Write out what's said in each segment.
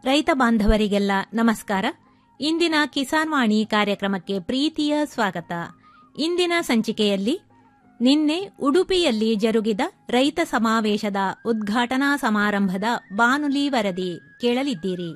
ರೈತ ಬಾಂಧವರಿಗೆಲ್ಲ ನಮಸ್ಕಾರ ಇಂದಿನ ಕಿಸಾನ್ ವಾಣಿ ಕಾರ್ಯಕ್ರಮಕ್ಕೆ ಪ್ರೀತಿಯ ಸ್ವಾಗತ ಇಂದಿನ ಸಂಚಿಕೆಯಲ್ಲಿ ನಿನ್ನೆ ಉಡುಪಿಯಲ್ಲಿ ಜರುಗಿದ ರೈತ ಸಮಾವೇಶದ ಉದ್ಘಾಟನಾ ಸಮಾರಂಭದ ಬಾನುಲಿ ವರದಿ ಕೇಳಲಿದ್ದೀರಿ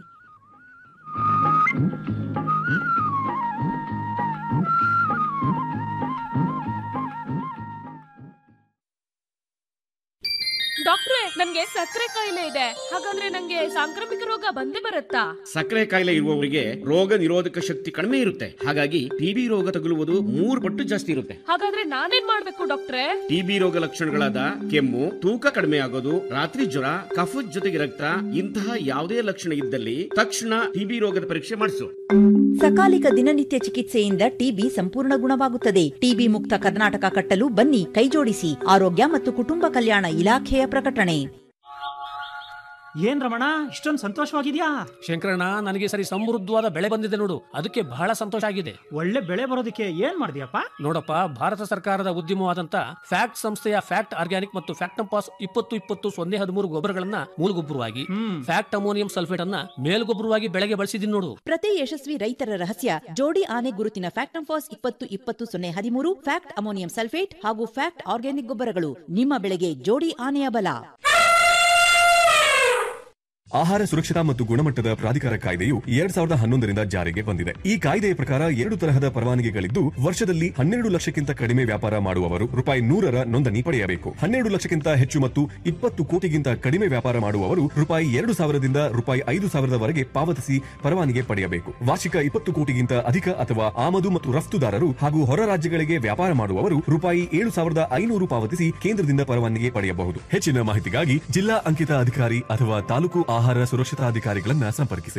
ಡಾಕ್ಟ್ರೆ ನನ್ಗೆ ಸಕ್ಕರೆ ಕಾಯಿಲೆ ಇದೆ ಹಾಗಂದ್ರೆ ನಂಗೆ ಸಾಂಕ್ರಾಮಿಕ ರೋಗ ಬಂದೇ ಬರುತ್ತಾ ಸಕ್ಕರೆ ಕಾಯಿಲೆ ಇರುವವರಿಗೆ ರೋಗ ನಿರೋಧಕ ಶಕ್ತಿ ಕಡಿಮೆ ಇರುತ್ತೆ ಹಾಗಾಗಿ ಟಿಬಿ ರೋಗ ತಗುಲುವುದು ಮೂರು ಪಟ್ಟು ಜಾಸ್ತಿ ಇರುತ್ತೆ ಹಾಗಾದ್ರೆ ನಾನೇನ್ ಮಾಡ್ಬೇಕು ಡಾಕ್ಟ್ರೆ ಟಿಬಿ ರೋಗ ಲಕ್ಷಣಗಳಾದ ಕೆಮ್ಮು ತೂಕ ಕಡಿಮೆ ಆಗೋದು ರಾತ್ರಿ ಜ್ವರ ಕಫದ ಜೊತೆಗೆ ರಕ್ತ ಇಂತಹ ಯಾವುದೇ ಲಕ್ಷಣ ಇದ್ದಲ್ಲಿ ತಕ್ಷಣ ಟಿಬಿ ರೋಗದ ಪರೀಕ್ಷೆ ಮಾಡಿಸು ಸಕಾಲಿಕ ದಿನನಿತ್ಯ ಚಿಕಿತ್ಸೆಯಿಂದ ಟಿಬಿ ಸಂಪೂರ್ಣ ಗುಣವಾಗುತ್ತದೆ ಟಿಬಿ ಮುಕ್ತ ಕರ್ನಾಟಕ ಕಟ್ಟಲು ಬನ್ನಿ ಕೈಜೋಡಿಸಿ ಆರೋಗ್ಯ ಮತ್ತು ಕುಟುಂಬ ಕಲ್ಯಾಣ ಇಲಾಖೆಯ ಪ್ರಕಟಣೆ ಏನ್ ರಮಣ ಇಷ್ಟೊಂದು ಸಂತೋಷವಾಗಿದ್ಯಾ ಶಂಕರಣ್ಣ ನನಗೆ ಸರಿ ಸಮೃದ್ಧವಾದ ಬೆಳೆ ಬಂದಿದೆ ನೋಡು ಅದಕ್ಕೆ ಬಹಳ ಸಂತೋಷ ಆಗಿದೆ ಒಳ್ಳೆ ಬೆಳೆ ಬರೋದಕ್ಕೆ ಏನ್ ಮಾಡಿದ್ಯಪ್ಪ ನೋಡಪ್ಪ ಭಾರತ ಸರ್ಕಾರದ ಉದ್ಯಮವಾದಂತ ಫ್ಯಾಕ್ಟ್ ಸಂಸ್ಥೆಯ ಫ್ಯಾಕ್ಟ್ ಆರ್ಗ್ಯಾನಿಕ್ ಮತ್ತು ಫ್ಯಾಕ್ಟಂಪಾಸ್ ಇಪ್ಪತ್ತು ಇಪ್ಪತ್ತು ಸೊನ್ನೆ ಹದಿಮೂರು ಗೊಬ್ಬರಗಳನ್ನ ಮೂಲಗೊಬ್ಬರವಾಗಿ ಹ್ಮ್ ಫ್ಯಾಕ್ಟ್ ಅಮೋನಿಯಂ ಸಲ್ಫೇಟ್ ಅನ್ನ ಮೇಲ್ಗೊಬ್ಬರವಾಗಿ ಬೆಳೆಗೆ ಬಳಸಿದೀನಿ ನೋಡು ಪ್ರತಿ ಯಶಸ್ವಿ ರೈತರ ರಹಸ್ಯ ಜೋಡಿ ಆನೆ ಗುರುತಿನ ಫ್ಯಾಕ್ಟಂಫಾಸ್ ಇಪ್ಪತ್ತು ಇಪ್ಪತ್ತು ಸೊನ್ನೆ ಹದಿಮೂರು ಫ್ಯಾಕ್ಟ್ ಅಮೋನಿಯಂ ಸಲ್ಫೇಟ್ ಹಾಗೂ ಫ್ಯಾಕ್ಟ್ ಆರ್ಗ್ಯಾನಿಕ್ ಗೊಬ್ಬರಗಳು ನಿಮ್ಮ ಬೆಳೆಗೆ ಜೋಡಿ ಆನೆಯ ಬಲ ಆಹಾರ ಸುರಕ್ಷತಾ ಮತ್ತು ಗುಣಮಟ್ಟದ ಪ್ರಾಧಿಕಾರ ಕಾಯ್ದೆಯು ಎರಡ್ ಸಾವಿರದ ಹನ್ನೊಂದರಿಂದ ಜಾರಿಗೆ ಬಂದಿದೆ ಈ ಕಾಯ್ದೆಯ ಪ್ರಕಾರ ಎರಡು ತರಹದ ಪರವಾನಗಿಗಳಿದ್ದು ವರ್ಷದಲ್ಲಿ ಹನ್ನೆರಡು ಲಕ್ಷಕ್ಕಿಂತ ಕಡಿಮೆ ವ್ಯಾಪಾರ ಮಾಡುವವರು ರೂಪಾಯಿ ನೂರರ ನೋಂದಣಿ ಪಡೆಯಬೇಕು ಹನ್ನೆರಡು ಲಕ್ಷಕ್ಕಿಂತ ಹೆಚ್ಚು ಮತ್ತು ಇಪ್ಪತ್ತು ಕೋಟಿಗಿಂತ ಕಡಿಮೆ ವ್ಯಾಪಾರ ಮಾಡುವವರು ರೂಪಾಯಿ ಎರಡು ಸಾವಿರದಿಂದ ರೂಪಾಯಿ ಐದು ಸಾವಿರದವರೆಗೆ ಪಾವತಿಸಿ ಪರವಾನಗಿ ಪಡೆಯಬೇಕು ವಾರ್ಷಿಕ ಇಪ್ಪತ್ತು ಕೋಟಿಗಿಂತ ಅಧಿಕ ಅಥವಾ ಆಮದು ಮತ್ತು ರಫ್ತುದಾರರು ಹಾಗೂ ಹೊರ ರಾಜ್ಯಗಳಿಗೆ ವ್ಯಾಪಾರ ಮಾಡುವವರು ರೂಪಾಯಿ ಏಳು ಸಾವಿರದ ಐನೂರು ಪಾವತಿಸಿ ಕೇಂದ್ರದಿಂದ ಪರವಾನಗಿ ಪಡೆಯಬಹುದು ಹೆಚ್ಚಿನ ಮಾಹಿತಿಗಾಗಿ ಜಿಲ್ಲಾ ಅಂಕಿತ ಅಧಿಕಾರಿ ಅಥವಾ ತಾಲೂಕು ಆಹಾರ ಸುರಕ್ಷತಾ ಅಧಿಕಾರಿಗಳನ್ನ ಸಂಪರ್ಕಿಸಿ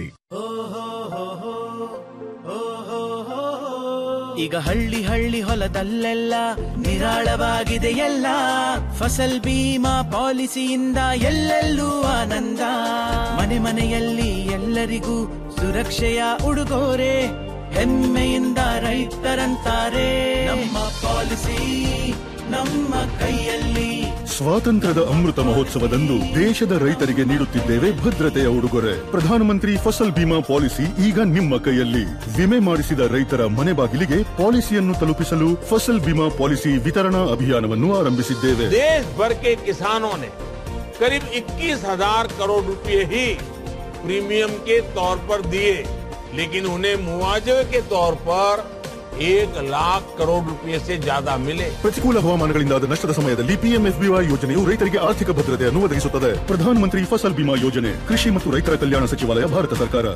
ಈಗ ಹಳ್ಳಿ ಹಳ್ಳಿ ಹೊಲದಲ್ಲೆಲ್ಲ ನಿರಾಳವಾಗಿದೆ ಎಲ್ಲ ಫಸಲ್ ಬೀಮಾ ಪಾಲಿಸಿಯಿಂದ ಎಲ್ಲೆಲ್ಲೂ ಆನಂದ ಮನೆ ಮನೆಯಲ್ಲಿ ಎಲ್ಲರಿಗೂ ಸುರಕ್ಷೆಯ ಉಡುಗೊರೆ ಹೆಮ್ಮೆಯಿಂದ ರೈತರಂತಾರೆ ನಮ್ಮ ಪಾಲಿಸಿ ನಮ್ಮ ಕೈಯಲ್ಲಿ ಸ್ವಾತಂತ್ರ್ಯದ ಅಮೃತ ಮಹೋತ್ಸವದಂದು ದೇಶದ ರೈತರಿಗೆ ನೀಡುತ್ತಿದ್ದೇವೆ ಭದ್ರತೆಯ ಉಡುಗೊರೆ ಪ್ರಧಾನಮಂತ್ರಿ ಫಸಲ್ ಬಿಮಾ ಪಾಲಿಸಿ ಈಗ ನಿಮ್ಮ ಕೈಯಲ್ಲಿ ವಿಮೆ ಮಾಡಿಸಿದ ರೈತರ ಮನೆ ಬಾಗಿಲಿಗೆ ಪಾಲಿಸಿಯನ್ನು ತಲುಪಿಸಲು ಫಸಲ್ ಬಿಮಾ ಪಾಲಿಸಿ ವಿತರಣಾ ಅಭಿಯಾನವನ್ನು ಆರಂಭಿಸಿದ್ದೇವೆ देश भर के किसानों ने करीब 21,000 करोड़ रुपए ही प्रीमियम के तौर पर दिए लेकिन उन्हें मुआवजे के तौर पर एक लाख करोड़ रुपए से ज्यादा मिले ಪ್ರತಿಕೂಲ ಹವಾಮಾನಗಳಿಂದಾದ ನಷ್ಟದ ಸಮಯದಲ್ಲಿ ಪಿಎಂಎಫ್ಬಿವೈ ಯೋಜನೆಯು ರೈತರಿಗೆ ಆರ್ಥಿಕ ಭದ್ರತೆಯನ್ನು ಒದಗಿಸುತ್ತದೆ ಪ್ರಧಾನಮಂತ್ರಿ ಫಸಲ್ ಬಿಮಾ ಯೋಜನೆ ಕೃಷಿ ಮತ್ತು ರೈತರ ಕಲ್ಯಾಣ ಸಚಿವಾಲಯ ಭಾರತ ಸರ್ಕಾರ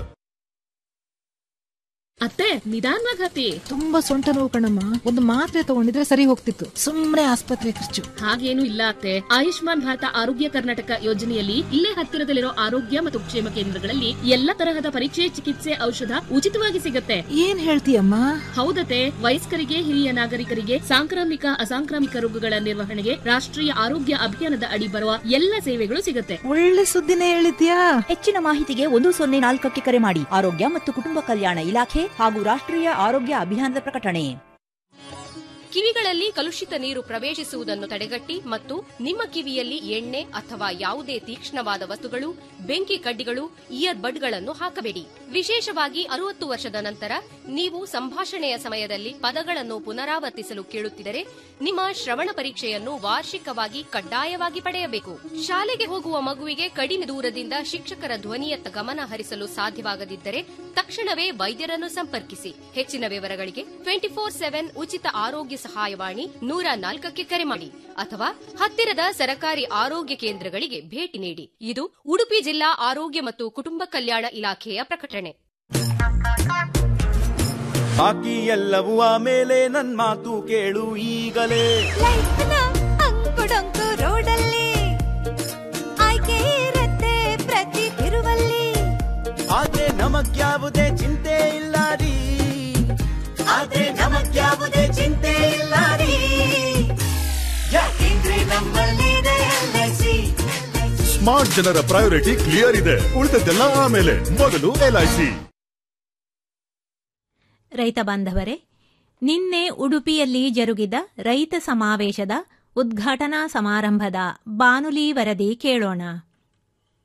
ಅತ್ತೆ ನಿಧಾನವಾಗಿ ಹತ್ತಿ ತುಂಬಾ ಸೊಂಟ ನೋವು ಕಣಮ್ಮ ಒಂದು ಮಾತ್ರೆ ತಗೊಂಡಿದ್ರೆ ಸರಿ ಹೋಗ್ತಿತ್ತು ಸುಮ್ನೆ ಆಸ್ಪತ್ರೆ ಖರ್ಚು ಹಾಗೇನು ಇಲ್ಲ ಅತ್ತೆ ಆಯುಷ್ಮಾನ್ ಭಾರತ ಆರೋಗ್ಯ ಕರ್ನಾಟಕ ಯೋಜನೆಯಲ್ಲಿ ಇಲ್ಲೇ ಹತ್ತಿರದಲ್ಲಿರೋ ಆರೋಗ್ಯ ಮತ್ತು ಕ್ಷೇಮ ಕೇಂದ್ರಗಳಲ್ಲಿ ಎಲ್ಲ ತರಹದ ಪರೀಕ್ಷೆ ಚಿಕಿತ್ಸೆ ಔಷಧ ಉಚಿತವಾಗಿ ಸಿಗತ್ತೆ ಏನ್ ಹೇಳ್ತೀಯಮ್ಮ ಹೌದತೆ ವಯಸ್ಕರಿಗೆ ಹಿರಿಯ ನಾಗರಿಕರಿಗೆ ಸಾಂಕ್ರಾಮಿಕ ಅಸಾಂಕ್ರಾಮಿಕ ರೋಗಗಳ ನಿರ್ವಹಣೆಗೆ ರಾಷ್ಟ್ರೀಯ ಆರೋಗ್ಯ ಅಭಿಯಾನದ ಅಡಿ ಬರುವ ಎಲ್ಲ ಸೇವೆಗಳು ಸಿಗತ್ತೆ ಒಳ್ಳೆ ಸುದ್ದಿನೇ ಹೇಳಿದ್ಯಾ ಹೆಚ್ಚಿನ ಮಾಹಿತಿಗೆ ಒಂದು ಸೊನ್ನೆ ನಾಲ್ಕಕ್ಕೆ ಕರೆ ಮಾಡಿ ಆರೋಗ್ಯ ಮತ್ತು ಕುಟುಂಬ ಕಲ್ಯಾಣ ಇಲಾಖೆ ಹಾಗೂ ರಾಷ್ಟ್ರೀಯ ಆರೋಗ್ಯ ಅಭಿಯಾನದ ಪ್ರಕಟಣೆ ಕಿವಿಗಳಲ್ಲಿ ಕಲುಷಿತ ನೀರು ಪ್ರವೇಶಿಸುವುದನ್ನು ತಡೆಗಟ್ಟಿ ಮತ್ತು ನಿಮ್ಮ ಕಿವಿಯಲ್ಲಿ ಎಣ್ಣೆ ಅಥವಾ ಯಾವುದೇ ತೀಕ್ಷ್ಣವಾದ ವಸ್ತುಗಳು ಬೆಂಕಿ ಕಡ್ಡಿಗಳು ಇಯರ್ ಬಡ್ಗಳನ್ನು ಹಾಕಬೇಡಿ ವಿಶೇಷವಾಗಿ ಅರುವತ್ತು ವರ್ಷದ ನಂತರ ನೀವು ಸಂಭಾಷಣೆಯ ಸಮಯದಲ್ಲಿ ಪದಗಳನ್ನು ಪುನರಾವರ್ತಿಸಲು ಕೇಳುತ್ತಿದ್ದರೆ ನಿಮ್ಮ ಶ್ರವಣ ಪರೀಕ್ಷೆಯನ್ನು ವಾರ್ಷಿಕವಾಗಿ ಕಡ್ಡಾಯವಾಗಿ ಪಡೆಯಬೇಕು ಶಾಲೆಗೆ ಹೋಗುವ ಮಗುವಿಗೆ ಕಡಿಮೆ ದೂರದಿಂದ ಶಿಕ್ಷಕರ ಧ್ವನಿಯತ್ತ ಗಮನ ಹರಿಸಲು ಸಾಧ್ಯವಾಗದಿದ್ದರೆ ತಕ್ಷಣವೇ ವೈದ್ಯರನ್ನು ಸಂಪರ್ಕಿಸಿ ಹೆಚ್ಚಿನ ವಿವರಗಳಿಗೆ ಟ್ವೆಂಟಿ ಫೋರ್ ಸೆವೆನ್ ಉಚಿತ ಆರೋಗ್ಯ ಸಹಾಯವಾಣಿ ನೂರ ನಾಲ್ಕಕ್ಕೆ ಕರೆ ಮಾಡಿ ಅಥವಾ ಹತ್ತಿರದ ಸರಕಾರಿ ಆರೋಗ್ಯ ಕೇಂದ್ರಗಳಿಗೆ ಭೇಟಿ ನೀಡಿ ಇದು ಉಡುಪಿ ಜಿಲ್ಲಾ ಆರೋಗ್ಯ ಮತ್ತು ಕುಟುಂಬ ಕಲ್ಯಾಣ ಇಲಾಖೆಯ ಪ್ರಕಟಣೆ ಬಾಕಿ ಎಲ್ಲವೂ ಆಮೇಲೆ ನನ್ ಮಾತು ಕೇಳು ಈಗಲೇ ಅಂಕುಡೊಂಕು ರೋಡಲ್ಲಿ ಆಯ್ಕೆ ಇರತ್ತೆ ಪ್ರತಿ ತಿರುವಲ್ಲಿ ಆದ್ರೆ ನಮಗ್ಯಾವುದೇ ಚಿಂತೆ ಇಲ್ಲ ರೀ ಆದ್ರೆ ನಮಗ್ಯಾವುದೇ ಚಿಂತೆ ಇಲ್ಲ ರೀ ಯಾಕೆಂದ್ರೆ ನಮ್ಮಲ್ಲಿದೆ LIC. ಸ್ಮಾರ್ಟ್ ಜನರ ಪ್ರಯಾರಿಟಿ ಕ್ಲಿಯರ್ ಇದೆ ಉಳಿದದ್ದೆಲ್ಲ ಆಮೇಲೆ ಮೊದಲು ಎಲ್ಐಸಿ ರೈತ ಬಾಂಧವರೇ ನಿನ್ನೆ ಉಡುಪಿಯಲ್ಲಿ ಜರುಗಿದ ರೈತ ಸಮಾವೇಶದ ಉದ್ಘಾಟನಾ ಸಮಾರಂಭದ ಬಾನುಲಿ ವರದಿ ಕೇಳೋಣ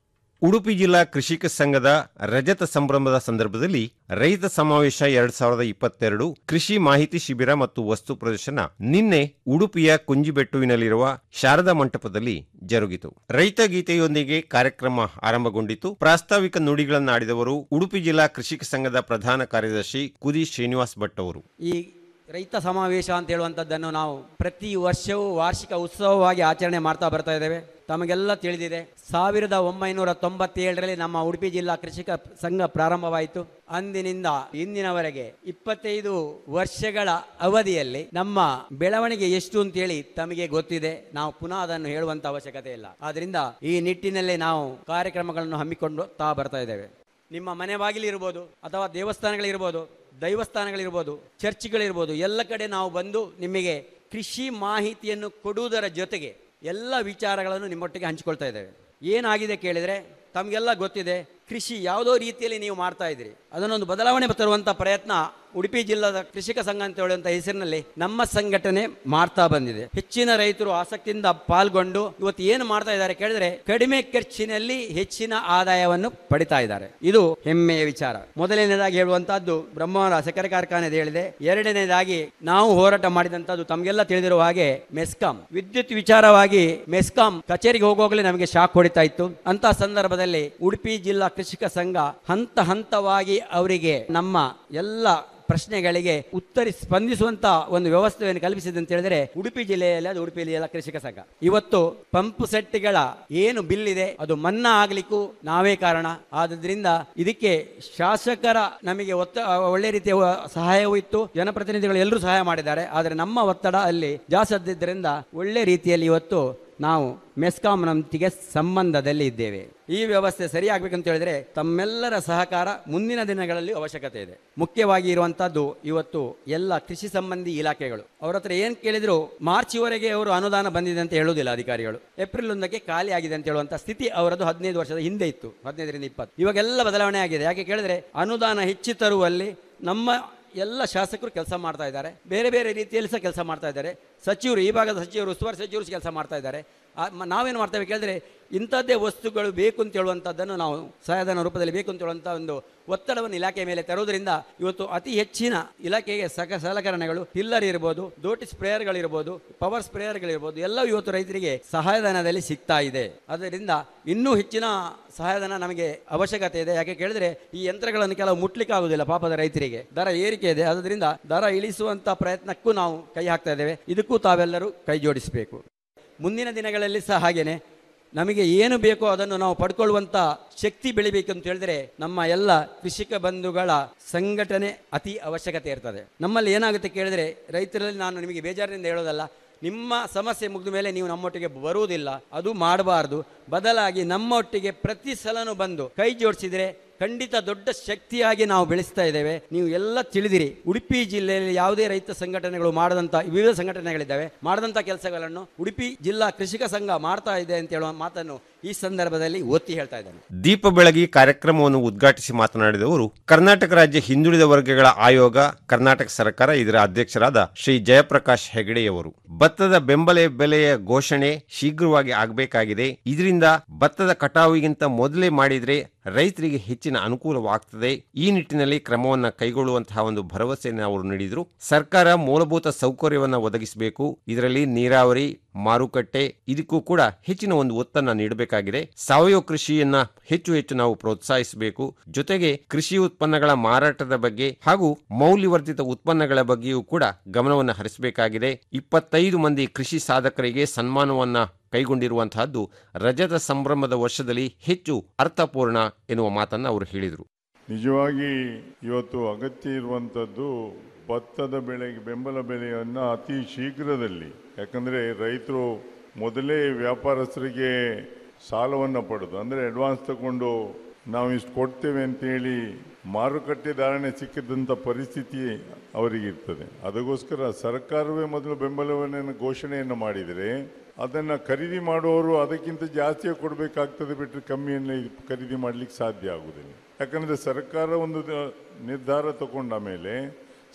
ಉಡುಪಿ ಜಿಲ್ಲಾ ಕೃಷಿಕ ಸಂಘದ ರಜತ ಸಂಭ್ರಮದ ಸಂದರ್ಭದಲ್ಲಿ ರೈತ ಸಮಾವೇಶ ಎರಡ್ ಸಾವಿರದ ಇಪ್ಪತ್ತೆರಡು ಕೃಷಿ ಮಾಹಿತಿ ಶಿಬಿರ ಮತ್ತು ವಸ್ತು ಪ್ರದರ್ಶನ ನಿನ್ನೆ ಉಡುಪಿಯ ಕುಂಜಿಬೆಟ್ಟುವಿನಲ್ಲಿರುವ ಶಾರದಾ ಮಂಟಪದಲ್ಲಿ ಜರುಗಿತು ರೈತ ಗೀತೆಯೊಂದಿಗೆ ಕಾರ್ಯಕ್ರಮ ಆರಂಭಗೊಂಡಿತು ಪ್ರಾಸ್ತಾವಿಕ ನುಡಿಗಳನ್ನಾಡಿದವರು ಉಡುಪಿ ಜಿಲ್ಲಾ ಕೃಷಿಕ ಸಂಘದ ಪ್ರಧಾನ ಕಾರ್ಯದರ್ಶಿ ಕುದಿ ಶ್ರೀನಿವಾಸ್ ಭಟ್ ಅವರು ಈ ರೈತ ಸಮಾವೇಶ ಅಂತ ಹೇಳುವಂಥದ್ದನ್ನು ನಾವು ಪ್ರತಿ ವರ್ಷವೂ ವಾರ್ಷಿಕ ಉತ್ಸವವಾಗಿ ಆಚರಣೆ ಮಾಡ್ತಾ ಬರ್ತಾ ಇದ್ದೇವೆ ತಮಗೆಲ್ಲ ತಿಳಿದಿದೆ ಸಾವಿರದ ಒಂಬೈನೂರ ತೊಂಬತ್ತೇಳರಲ್ಲಿ ನಮ್ಮ ಉಡುಪಿ ಜಿಲ್ಲಾ ಕೃಷಿಕ ಸಂಘ ಪ್ರಾರಂಭವಾಯಿತು ಅಂದಿನಿಂದ ಇಂದಿನವರೆಗೆ ಇಪ್ಪತ್ತೈದು ವರ್ಷಗಳ ಅವಧಿಯಲ್ಲಿ ನಮ್ಮ ಬೆಳವಣಿಗೆ ಎಷ್ಟು ಅಂತೇಳಿ ತಮಗೆ ಗೊತ್ತಿದೆ ನಾವು ಪುನಃ ಅದನ್ನು ಹೇಳುವಂತ ಅವಶ್ಯಕತೆ ಇಲ್ಲ ಆದ್ರಿಂದ ಈ ನಿಟ್ಟಿನಲ್ಲಿ ನಾವು ಕಾರ್ಯಕ್ರಮಗಳನ್ನು ಹಮ್ಮಿಕೊಂಡು ತಾ ಬರ್ತಾ ಇದ್ದೇವೆ ನಿಮ್ಮ ಮನೆ ಬಾಗಿಲಿರ್ಬೋದು ಅಥವಾ ದೇವಸ್ಥಾನಗಳಿರ್ಬೋದು ದೈವಸ್ಥಾನಗಳಿರ್ಬೋದು ಚರ್ಚ್ಗಳಿರ್ಬೋದು ಎಲ್ಲ ಕಡೆ ನಾವು ಬಂದು ನಿಮಗೆ ಕೃಷಿ ಮಾಹಿತಿಯನ್ನು ಕೊಡುವುದರ ಜೊತೆಗೆ ಎಲ್ಲ ವಿಚಾರಗಳನ್ನು ನಿಮ್ಮೊಟ್ಟಿಗೆ ಹಂಚಿಕೊಳ್ತಾ ಇದ್ದೇವೆ ಏನಾಗಿದೆ ಕೇಳಿದರೆ ತಮಗೆಲ್ಲ ಗೊತ್ತಿದೆ ಕೃಷಿ ಯಾವುದೋ ರೀತಿಯಲ್ಲಿ ನೀವು ಮಾಡ್ತಾ ಇದ್ದೀರಿ ಅದನ್ನೊಂದು ಬದಲಾವಣೆ ತರುವಂಥ ಪ್ರಯತ್ನ ಉಡುಪಿ ಜಿಲ್ಲಾದ ಕೃಷಿಕ ಸಂಘ ಅಂತ ಹೇಳುವಂಥ ಹೆಸರಿನಲ್ಲಿ ನಮ್ಮ ಸಂಘಟನೆ ಮಾಡ್ತಾ ಬಂದಿದೆ ಹೆಚ್ಚಿನ ರೈತರು ಆಸಕ್ತಿಯಿಂದ ಪಾಲ್ಗೊಂಡು ಇವತ್ತು ಏನು ಮಾಡ್ತಾ ಇದ್ದಾರೆ ಕೇಳಿದ್ರೆ ಕಡಿಮೆ ಖರ್ಚಿನಲ್ಲಿ ಹೆಚ್ಚಿನ ಆದಾಯವನ್ನು ಪಡಿತಾ ಇದ್ದಾರೆ ಇದು ಹೆಮ್ಮೆಯ ವಿಚಾರ ಮೊದಲನೇದಾಗಿ ಹೇಳುವಂತಹದ್ದು ಬ್ರಹ್ಮಾವರ ಸಕ್ಕರೆ ಕಾರ್ಖಾನೆ ಹೇಳಿದೆ ಎರಡನೇದಾಗಿ ನಾವು ಹೋರಾಟ ಮಾಡಿದಂತದ್ದು ತಮಗೆಲ್ಲ ತಿಳಿದಿರುವ ಹಾಗೆ ಮೆಸ್ಕಾಂ ವಿದ್ಯುತ್ ವಿಚಾರವಾಗಿ ಮೆಸ್ಕಾಂ ಕಚೇರಿಗೆ ಹೋಗುವಾಗಲೇ ನಮಗೆ ಶಾಕ್ ಹೊಡಿತಾ ಇತ್ತು ಅಂತ ಸಂದರ್ಭದಲ್ಲಿ ಉಡುಪಿ ಜಿಲ್ಲಾ ಕೃಷಿಕ ಸಂಘ ಹಂತ ಹಂತವಾಗಿ ಅವರಿಗೆ ನಮ್ಮ ಎಲ್ಲ ಪ್ರಶ್ನೆಗಳಿಗೆ ಉತ್ತರಿ ಸ್ಪಂದಿಸುವಂತ ಒಂದು ವ್ಯವಸ್ಥೆಯನ್ನು ಕಲ್ಪಿಸಿದೆ ಅಂತ ಹೇಳಿದ್ರೆ ಉಡುಪಿ ಜಿಲ್ಲೆಯಲ್ಲಿ ಅದು ಉಡುಪಿ ಜಿಲ್ಲಾ ಕೃಷಿಕ ಸಂಘ ಇವತ್ತು ಪಂಪ್ ಸೆಟ್ಗಳ ಏನು ಬಿಲ್ ಇದೆ ಅದು ಮನ್ನಾ ಆಗ್ಲಿಕ್ಕೂ ನಾವೇ ಕಾರಣ ಆದ್ರಿಂದ ಇದಕ್ಕೆ ಶಾಸಕರ ನಮಗೆ ಒತ್ತ ಒಳ್ಳೆ ರೀತಿಯ ಸಹಾಯವೂ ಇತ್ತು ಜನಪ್ರತಿನಿಧಿಗಳು ಎಲ್ಲರೂ ಸಹಾಯ ಮಾಡಿದ್ದಾರೆ ಆದರೆ ನಮ್ಮ ಒತ್ತಡ ಅಲ್ಲಿ ಜಾಸ್ತಿ ಆದ್ದಿದ್ದರಿಂದ ಒಳ್ಳೆ ರೀತಿಯಲ್ಲಿ ಇವತ್ತು ನಾವು ಮೆಸ್ಕಾಂನೊಂದಿಗೆ ಸಂಬಂಧದಲ್ಲಿ ಇದ್ದೇವೆ ಈ ವ್ಯವಸ್ಥೆ ಸರಿಯಾಗಬೇಕಂತ ಹೇಳಿದ್ರೆ ತಮ್ಮೆಲ್ಲರ ಸಹಕಾರ ಮುಂದಿನ ದಿನಗಳಲ್ಲಿ ಅವಶ್ಯಕತೆ ಇದೆ ಮುಖ್ಯವಾಗಿ ಇರುವಂತಹದ್ದು ಇವತ್ತು ಎಲ್ಲ ಕೃಷಿ ಸಂಬಂಧಿ ಇಲಾಖೆಗಳು ಅವ್ರ ಹತ್ರ ಏನ್ ಕೇಳಿದ್ರು ಮಾರ್ಚ್ವರೆಗೆ ಅವರು ಅನುದಾನ ಬಂದಿದೆ ಅಂತ ಹೇಳುವುದಿಲ್ಲ ಅಧಿಕಾರಿಗಳು ಏಪ್ರಿಲ್ ಒಂದಕ್ಕೆ ಖಾಲಿ ಆಗಿದೆ ಅಂತ ಹೇಳುವಂತ ಸ್ಥಿತಿ ಅವರದ್ದು ಹದಿನೈದು ವರ್ಷದ ಹಿಂದೆ ಇತ್ತು ಹದಿನೈದರಿಂದ ಇಪ್ಪತ್ತು ಇವಾಗೆಲ್ಲ ಬದಲಾವಣೆ ಆಗಿದೆ ಯಾಕೆ ಕೇಳಿದ್ರೆ ಅನುದಾನ ಹೆಚ್ಚು ತರುವಲ್ಲಿ ನಮ್ಮ ಎಲ್ಲ ಶಾಸಕರು ಕೆಲಸ ಮಾಡ್ತಾ ಇದ್ದಾರೆ ಬೇರೆ ಬೇರೆ ರೀತಿಯಲ್ಲಿ ಸಹ ಕೆಲಸ ಮಾಡ್ತಾ ಇದ್ದಾರೆ ಸಚಿವರು ಈ ಭಾಗದ ಸಚಿವರು ಉಸ್ತುವಾರಿ ಸಚಿವರು ಕೆಲಸ ಮಾಡ್ತಾ ಇದ್ದಾರೆ ಆ, ಮ- ನಾವೇನು ಮಾಡ್ತೇವೆ ಕೇಳಿದ್ರೆ ಇಂಥದ್ದೇ ವಸ್ತುಗಳು ಬೇಕು ಅಂತ ಹೇಳುವಂಥದ್ದನ್ನು ನಾವು ಸಹಾಯಧನ ರೂಪದಲ್ಲಿ ಬೇಕು ಅಂತ ಹೇಳುವಂಥ ಒಂದು ಒತ್ತಡವನ್ನು ಇಲಾಖೆ ಮೇಲೆ ತರುವುದರಿಂದ ಇವತ್ತು ಅತಿ ಹೆಚ್ಚಿನ ಇಲಾಖೆಗೆ ಸಕ ಸಲಕರಣೆಗಳು ಟಿಲ್ಲರ್ ಇರ್ಬೋದು ದೋಟಿ ಸ್ಪ್ರೇಯರ್ಗಳಿರ್ಬೋದು ಪವರ್ ಸ್ಪ್ರೇಯರ್ಗಳಿರ್ಬೋದು ಎಲ್ಲವೂ ಇವತ್ತು ರೈತರಿಗೆ ಸಹಾಯಧನದಲ್ಲಿ ಸಿಗ್ತಾ ಇದೆ ಅದರಿಂದ ಇನ್ನೂ ಹೆಚ್ಚಿನ ಸಹಾಯಧನ ನಮಗೆ ಅವಶ್ಯಕತೆ ಇದೆ ಯಾಕೆ ಕೇಳಿದ್ರೆ ಈ ಯಂತ್ರಗಳನ್ನು ಕೆಲವು ಮುಟ್ಲಿಕ್ಕೆ ಆಗುದಿಲ್ಲ ಪಾಪದ ರೈತರಿಗೆ ದರ ಏರಿಕೆ ಇದೆ ಅದರಿಂದ ದರ ಇಳಿಸುವಂತ ಪ್ರಯತ್ನಕ್ಕೂ ನಾವು ಕೈ ಹಾಕ್ತಾ ಇದ್ದೇವೆ ಇದಕ್ಕೂ ತಾವೆಲ್ಲರೂ ಕೈ ಜೋಡಿಸಬೇಕು ಮುಂದಿನ ದಿನಗಳಲ್ಲಿ ಸಹ ಹಾಗೇನೆ ನಮಗೆ ಏನು ಬೇಕೋ ಅದನ್ನು ನಾವು ಪಡ್ಕೊಳ್ಳುವಂತ ಶಕ್ತಿ ಬೆಳಿಬೇಕು ಅಂತ ಹೇಳಿದ್ರೆ ನಮ್ಮ ಎಲ್ಲ ಕೃಷಿಕ ಬಂಧುಗಳ ಸಂಘಟನೆ ಅತಿ ಅವಶ್ಯಕತೆ ಇರ್ತದೆ ನಮ್ಮಲ್ಲಿ ಏನಾಗುತ್ತೆ ಕೇಳಿದ್ರೆ ರೈತರಲ್ಲಿ ನಾನು ನಿಮಗೆ ಬೇಜಾರಿನಿಂದ ಹೇಳೋದಲ್ಲ ನಿಮ್ಮ ಸಮಸ್ಯೆ ಮುಗಿದ ಮೇಲೆ ನೀವು ನಮ್ಮೊಟ್ಟಿಗೆ ಬರುವುದಿಲ್ಲ ಅದು ಮಾಡಬಾರ್ದು ಬದಲಾಗಿ ನಮ್ಮೊಟ್ಟಿಗೆ ಪ್ರತಿ ಸಲನೂ ಬಂದು ಕೈ ಜೋಡಿಸಿದ್ರೆ ಖಂಡಿತ ದೊಡ್ಡ ಶಕ್ತಿಯಾಗಿ ನಾವು ಬೆಳೆಸ್ತಾ ಇದ್ದೇವೆ ನೀವು ಎಲ್ಲ ತಿಳಿದಿರಿ ಉಡುಪಿ ಜಿಲ್ಲೆಯಲ್ಲಿ ಯಾವುದೇ ರೈತ ಸಂಘಟನೆಗಳು ಮಾಡದಂತ ವಿವಿಧ ಸಂಘಟನೆಗಳಿದ್ದಾವೆ ಮಾಡದಂತ ಕೆಲಸಗಳನ್ನು ಉಡುಪಿ ಜಿಲ್ಲಾ ಕೃಷಿಕ ಸಂಘ ಮಾಡ್ತಾ ಇದೆ ಅಂತ ಹೇಳುವ ಮಾತನ್ನು ಈ ಸಂದರ್ಭದಲ್ಲಿ ಒತ್ತಿ ಹೇಳ್ತಾ ಇದ್ದೇನೆ ದೀಪ ಬೆಳಗಿ ಕಾರ್ಯಕ್ರಮವನ್ನು ಉದ್ಘಾಟಿಸಿ ಮಾತನಾಡಿದವರು ಕರ್ನಾಟಕ ರಾಜ್ಯ ಹಿಂದುಳಿದ ವರ್ಗಗಳ ಆಯೋಗ ಕರ್ನಾಟಕ ಸರ್ಕಾರ ಇದರ ಅಧ್ಯಕ್ಷರಾದ ಶ್ರೀ ಜಯಪ್ರಕಾಶ್ ಹೆಗಡೆಯವರು ಭತ್ತದ ಬೆಂಬಲ ಬೆಲೆಯ ಘೋಷಣೆ ಶೀಘ್ರವಾಗಿ ಆಗಬೇಕಾಗಿದೆ ಇದರಿಂದ ಭತ್ತದ ಕಟಾವಿಗಿಂತ ಮೊದಲೇ ಮಾಡಿದ್ರೆ ರೈತರಿಗೆ ಹೆಚ್ಚಿನ ಅನುಕೂಲವಾಗ್ತದೆ ಈ ನಿಟ್ಟಿನಲ್ಲಿ ಕ್ರಮವನ್ನ ಕೈಗೊಳ್ಳುವಂತಹ ಒಂದು ಭರವಸೆಯನ್ನು ಅವರು ನೀಡಿದರು ಸರ್ಕಾರ ಮೂಲಭೂತ ಸೌಕರ್ಯವನ್ನ ಒದಗಿಸಬೇಕು ಇದರಲ್ಲಿ ನೀರಾವರಿ ಮಾರುಕಟ್ಟೆ ಇದಕ್ಕೂ ಕೂಡ ಹೆಚ್ಚಿನ ಒಂದು ಒತ್ತನ್ನ ನೀಡಬೇಕಾಗಿದೆ ಸಾವಯವ ಕೃಷಿಯನ್ನ ಹೆಚ್ಚು ಹೆಚ್ಚು ನಾವು ಪ್ರೋತ್ಸಾಹಿಸಬೇಕು ಜೊತೆಗೆ ಕೃಷಿ ಉತ್ಪನ್ನಗಳ ಮಾರಾಟದ ಬಗ್ಗೆ ಹಾಗೂ ಮೌಲ್ಯವರ್ಧಿತ ಉತ್ಪನ್ನಗಳ ಬಗ್ಗೆಯೂ ಕೂಡ ಗಮನವನ್ನು ಹರಿಸಬೇಕಾಗಿದೆ ಇಪ್ಪತ್ತೈದು ಮಂದಿ ಕೃಷಿ ಸಾಧಕರಿಗೆ ಸನ್ಮಾನವನ್ನ ಕೈಗೊಂಡಿರುವಂತಹದ್ದು ರಜತ ಸಂಭ್ರಮದ ವರ್ಷದಲ್ಲಿ ಹೆಚ್ಚು ಅರ್ಥಪೂರ್ಣ ಎನ್ನುವ ಮಾತನ್ನ ಅವರು ಹೇಳಿದರು ನಿಜವಾಗಿ ಇವತ್ತು ಅಗತ್ಯ ಇರುವಂಥದ್ದು ಭತ್ತದ ಬೆಳೆಗೆ ಬೆಂಬಲ ಬೆಲೆಯನ್ನು ಅತಿ ಶೀಘ್ರದಲ್ಲಿ ಯಾಕಂದರೆ ರೈತರು ಮೊದಲೇ ವ್ಯಾಪಾರಸ್ಥರಿಗೆ ಸಾಲವನ್ನು ಪಡೆದು ಅಂದರೆ ಅಡ್ವಾನ್ಸ್ ತಗೊಂಡು ನಾವು ಇಷ್ಟು ಕೊಡ್ತೇವೆ ಅಂತೇಳಿ ಮಾರುಕಟ್ಟೆ ಧಾರಣೆ ಸಿಕ್ಕಿದಂಥ ಪರಿಸ್ಥಿತಿ ಅವರಿಗಿರ್ತದೆ ಅದಕ್ಕೋಸ್ಕರ ಸರ್ಕಾರವೇ ಮೊದಲು ಬೆಂಬಲವನ್ನು ಘೋಷಣೆಯನ್ನು ಮಾಡಿದರೆ ಅದನ್ನು ಖರೀದಿ ಮಾಡುವವರು ಅದಕ್ಕಿಂತ ಜಾಸ್ತಿಯೇ ಕೊಡಬೇಕಾಗ್ತದೆ ಬಿಟ್ಟರೆ ಕಮ್ಮಿಯನ್ನು ಇದು ಖರೀದಿ ಮಾಡಲಿಕ್ಕೆ ಸಾಧ್ಯ ಆಗುವುದಿಲ್ಲ ಯಾಕಂದರೆ ಸರ್ಕಾರ ಒಂದು ದ- ನಿರ್ಧಾರ ತಗೊಂಡ ಮೇಲೆ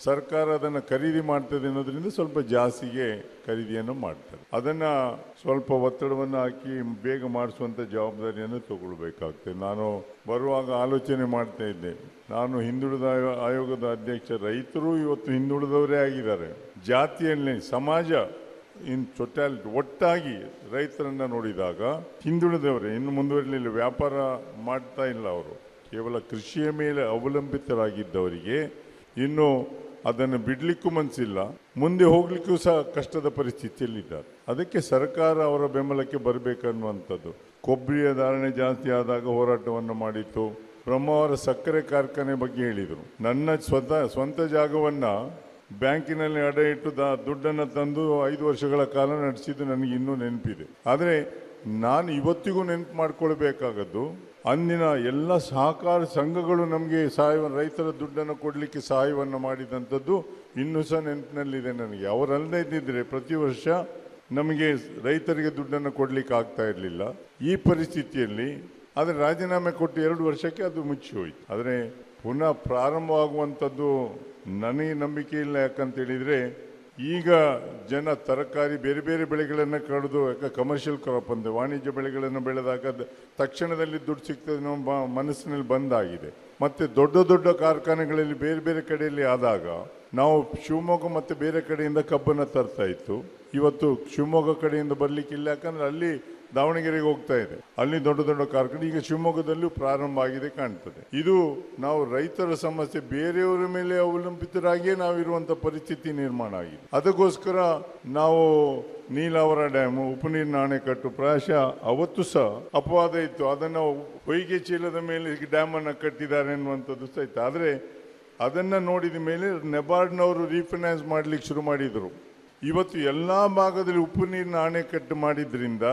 ಸರ್ಕಾರ ಅದನ್ನು ಖರೀದಿ ಮಾಡ್ತದೆ ಅನ್ನೋದ್ರಿಂದ ಸ್ವಲ್ಪ ಜಾಸ್ತಿಗೆ ಖರೀದಿಯನ್ನು ಮಾಡ್ತಾರೆ ಅದನ್ನ ಸ್ವಲ್ಪ ಒತ್ತಡವನ್ನು ಹಾಕಿ ಬೇಗ ಮಾಡಿಸುವಂತ ಜವಾಬ್ದಾರಿಯನ್ನು ತಗೊಳ್ಬೇಕಾಗ್ತದೆ ನಾನು ಬರುವಾಗ ಆಲೋಚನೆ ಮಾಡ್ತಾ ಇದ್ದೆ ನಾನು ಹಿಂದುಳಿದ ಆಯೋ- ಆಯೋಗದ ಅಧ್ಯಕ್ಷ ರೈತರು ಇವತ್ತು ಹಿಂದುಳಿದವರೇ ಆಗಿದ್ದಾರೆ ಜಾತಿಯಲ್ಲಿ ಸಮಾಜ ಇನ್ ಟೊಟ್ಯಾಲಿಟಿ ಒಟ್ಟಾಗಿ ರೈತರನ್ನ ನೋಡಿದಾಗ ಹಿಂದುಳಿದವರೇ ಇನ್ನು ಮುಂದುವರಿಲಿಲ್ಲ ವ್ಯಾಪಾರ ಮಾಡ್ತಾ ಇಲ್ಲ ಅವರು ಕೇವಲ ಕೃಷಿಯ ಮೇಲೆ ಅವಲಂಬಿತರಾಗಿದ್ದವರಿಗೆ ಇನ್ನು ಅದನ್ನು ಬಿಡ್ಲಿಕ್ಕೂ ಮನಸ್ಸಿಲ್ಲ ಮುಂದೆ ಹೋಗ್ಲಿಕ್ಕೂ ಸಹ ಕಷ್ಟದ ಪರಿಸ್ಥಿತಿಯಲ್ಲಿದ್ದಾರೆ ಅದಕ್ಕೆ ಸರ್ಕಾರ ಅವರ ಬೆಂಬಲಕ್ಕೆ ಬರಬೇಕನ್ನುವಂಥದ್ದು ಕೊಬ್ಬರಿಯ ಧಾರಣೆ ಜಾಸ್ತಿ ಆದಾಗ ಹೋರಾಟವನ್ನು ಮಾಡಿತ್ತು ಬ್ರಹ್ಮಾವರ ಸಕ್ಕರೆ ಕಾರ್ಖಾನೆ ಬಗ್ಗೆ ಹೇಳಿದರು ನನ್ನ ಸ್ವತಃ ಸ್ವಂತ ಜಾಗವನ್ನ ಬ್ಯಾಂಕಿನಲ್ಲಿ ಅಡ ಇಟ್ಟು ದ- ದುಡ್ಡನ್ನು ತಂದು ಐದು ವರ್ಷಗಳ ಕಾಲ ನಡೆಸಿದ್ದು ನನಗೆ ಇನ್ನೂ ನೆನಪಿದೆ ಆದರೆ ನಾನು ಇವತ್ತಿಗೂ ನೆನಪು ಮಾಡ್ಕೊಳ್ಬೇಕಾಗದ್ದು ಅಂದಿನ ಎಲ್ಲ ಸಹಕಾರ ಸಂಘಗಳು ನಮಗೆ ಸಹಾಯ ರೈತರ ದುಡ್ಡನ್ನು ಕೊಡಲಿಕ್ಕೆ ಸಹಾಯವನ್ನು ಮಾಡಿದಂಥದ್ದು ಇನ್ನೂ ಸಹ ನೆನಪಿನಲ್ಲಿದೆ ನನಗೆ ಅವರಲ್ಲದೆ ಇದ್ದಿದ್ರೆ ಪ್ರತಿ ವರ್ಷ ನಮಗೆ ರೈತರಿಗೆ ದುಡ್ಡನ್ನು ಕೊಡಲಿಕ್ಕೆ ಆಗ್ತಾ ಇರಲಿಲ್ಲ ಈ ಪರಿಸ್ಥಿತಿಯಲ್ಲಿ ಆದರೆ ರಾಜೀನಾಮೆ ಕೊಟ್ಟು ಎರಡು ವರ್ಷಕ್ಕೆ ಅದು ಮುಚ್ಚಿ ಹೋಯ್ತು ಆದರೆ ಪುನಃ ಪ್ರಾರಂಭವಾಗುವಂಥದ್ದು ನನಗೆ ನಂಬಿಕೆ ಇಲ್ಲ ಯಾಕಂತ ಹೇಳಿದ್ರೆ ಈಗ ಜನ ತರಕಾರಿ ಬೇರೆ ಬೇರೆ ಬೆಳೆಗಳನ್ನು ಕಡಿದು ಯಾಕೆ ಕಮರ್ಷಿಯಲ್ ಕ್ರಾಪ್ ಅಂದೆ ವಾಣಿಜ್ಯ ಬೆಳೆಗಳನ್ನು ಬೆಳೆದಾಗ ಅದ್ ತಕ್ಷಣದಲ್ಲಿ ದುಡ್ಡು ಸಿಗ್ತದೆ ಅನ್ನೋ ಬ- ಮನಸ್ಸಿನಲ್ಲಿ ಬಂದಾಗಿದೆ ಮತ್ತೆ ದೊಡ್ಡ ದೊಡ್ಡ ಕಾರ್ಖಾನೆಗಳಲ್ಲಿ ಬೇರೆ ಬೇರೆ ಕಡೆಯಲ್ಲಿ ಆದಾಗ ನಾವು ಶಿವಮೊಗ್ಗ ಮತ್ತೆ ಬೇರೆ ಕಡೆಯಿಂದ ಕಬ್ಬನ್ನು ತರ್ತಾ ಇತ್ತು ಇವತ್ತು ಶಿವಮೊಗ್ಗ ಕಡೆಯಿಂದ ಬರ್ಲಿಕ್ಕಿಲ್ಲ ಯಾಕಂದ್ರೆ ಅಲ್ಲಿ ದಾವಣಗೆರೆಗೆ ಹೋಗ್ತಾ ಇದೆ ಅಲ್ಲಿ ದೊಡ್ಡ ದೊಡ್ಡ ಕಾರ್ಖಾನೆ ಈಗ ಶಿವಮೊಗ್ಗದಲ್ಲೂ ಪ್ರಾರಂಭ ಆಗಿದೆ ಕಾಣ್ತದೆ ಇದು ನಾವು ರೈತರ ಸಮಸ್ಯೆ ಬೇರೆಯವರ ಮೇಲೆ ಅವಲಂಬಿತರಾಗಿಯೇ ನಾವಿರುವಂತ ಪರಿಸ್ಥಿತಿ ನಿರ್ಮಾಣ ಆಗಿದೆ ಅದಕ್ಕೋಸ್ಕರ ನಾವು ನೀಲಾವರ ಡ್ಯಾಮು ಉಪನೀರಿನ ಅಣೆಕಟ್ಟು ಪ್ರಾಯಶಃ ಅವತ್ತು ಸಹ ಅಪವಾದ ಇತ್ತು ಅದನ್ನು ಹೊಯ್ಗೆ ಚೀಲದ ಮೇಲೆ ಡ್ಯಾಮ್ ಅನ್ನ ಕಟ್ಟಿದ್ದಾರೆ ಅನ್ನುವಂಥದ್ದು ಸಹ ಇತ್ತು ಆದರೆ ಅದನ್ನ ನೋಡಿದ ಮೇಲೆ ನೆಬಾರ್ಡ್ನವರು ರೀಫೈನಾನ್ಸ್ ಮಾಡ್ಲಿಕ್ಕೆ ಶುರು ಮಾಡಿದರು ಇವತ್ತು ಎಲ್ಲಾ ಭಾಗದಲ್ಲಿ ಉಪ್ಪು ನೀರಿನ ಅಣೆಕಟ್ಟು ಮಾಡಿದ್ರಿಂದ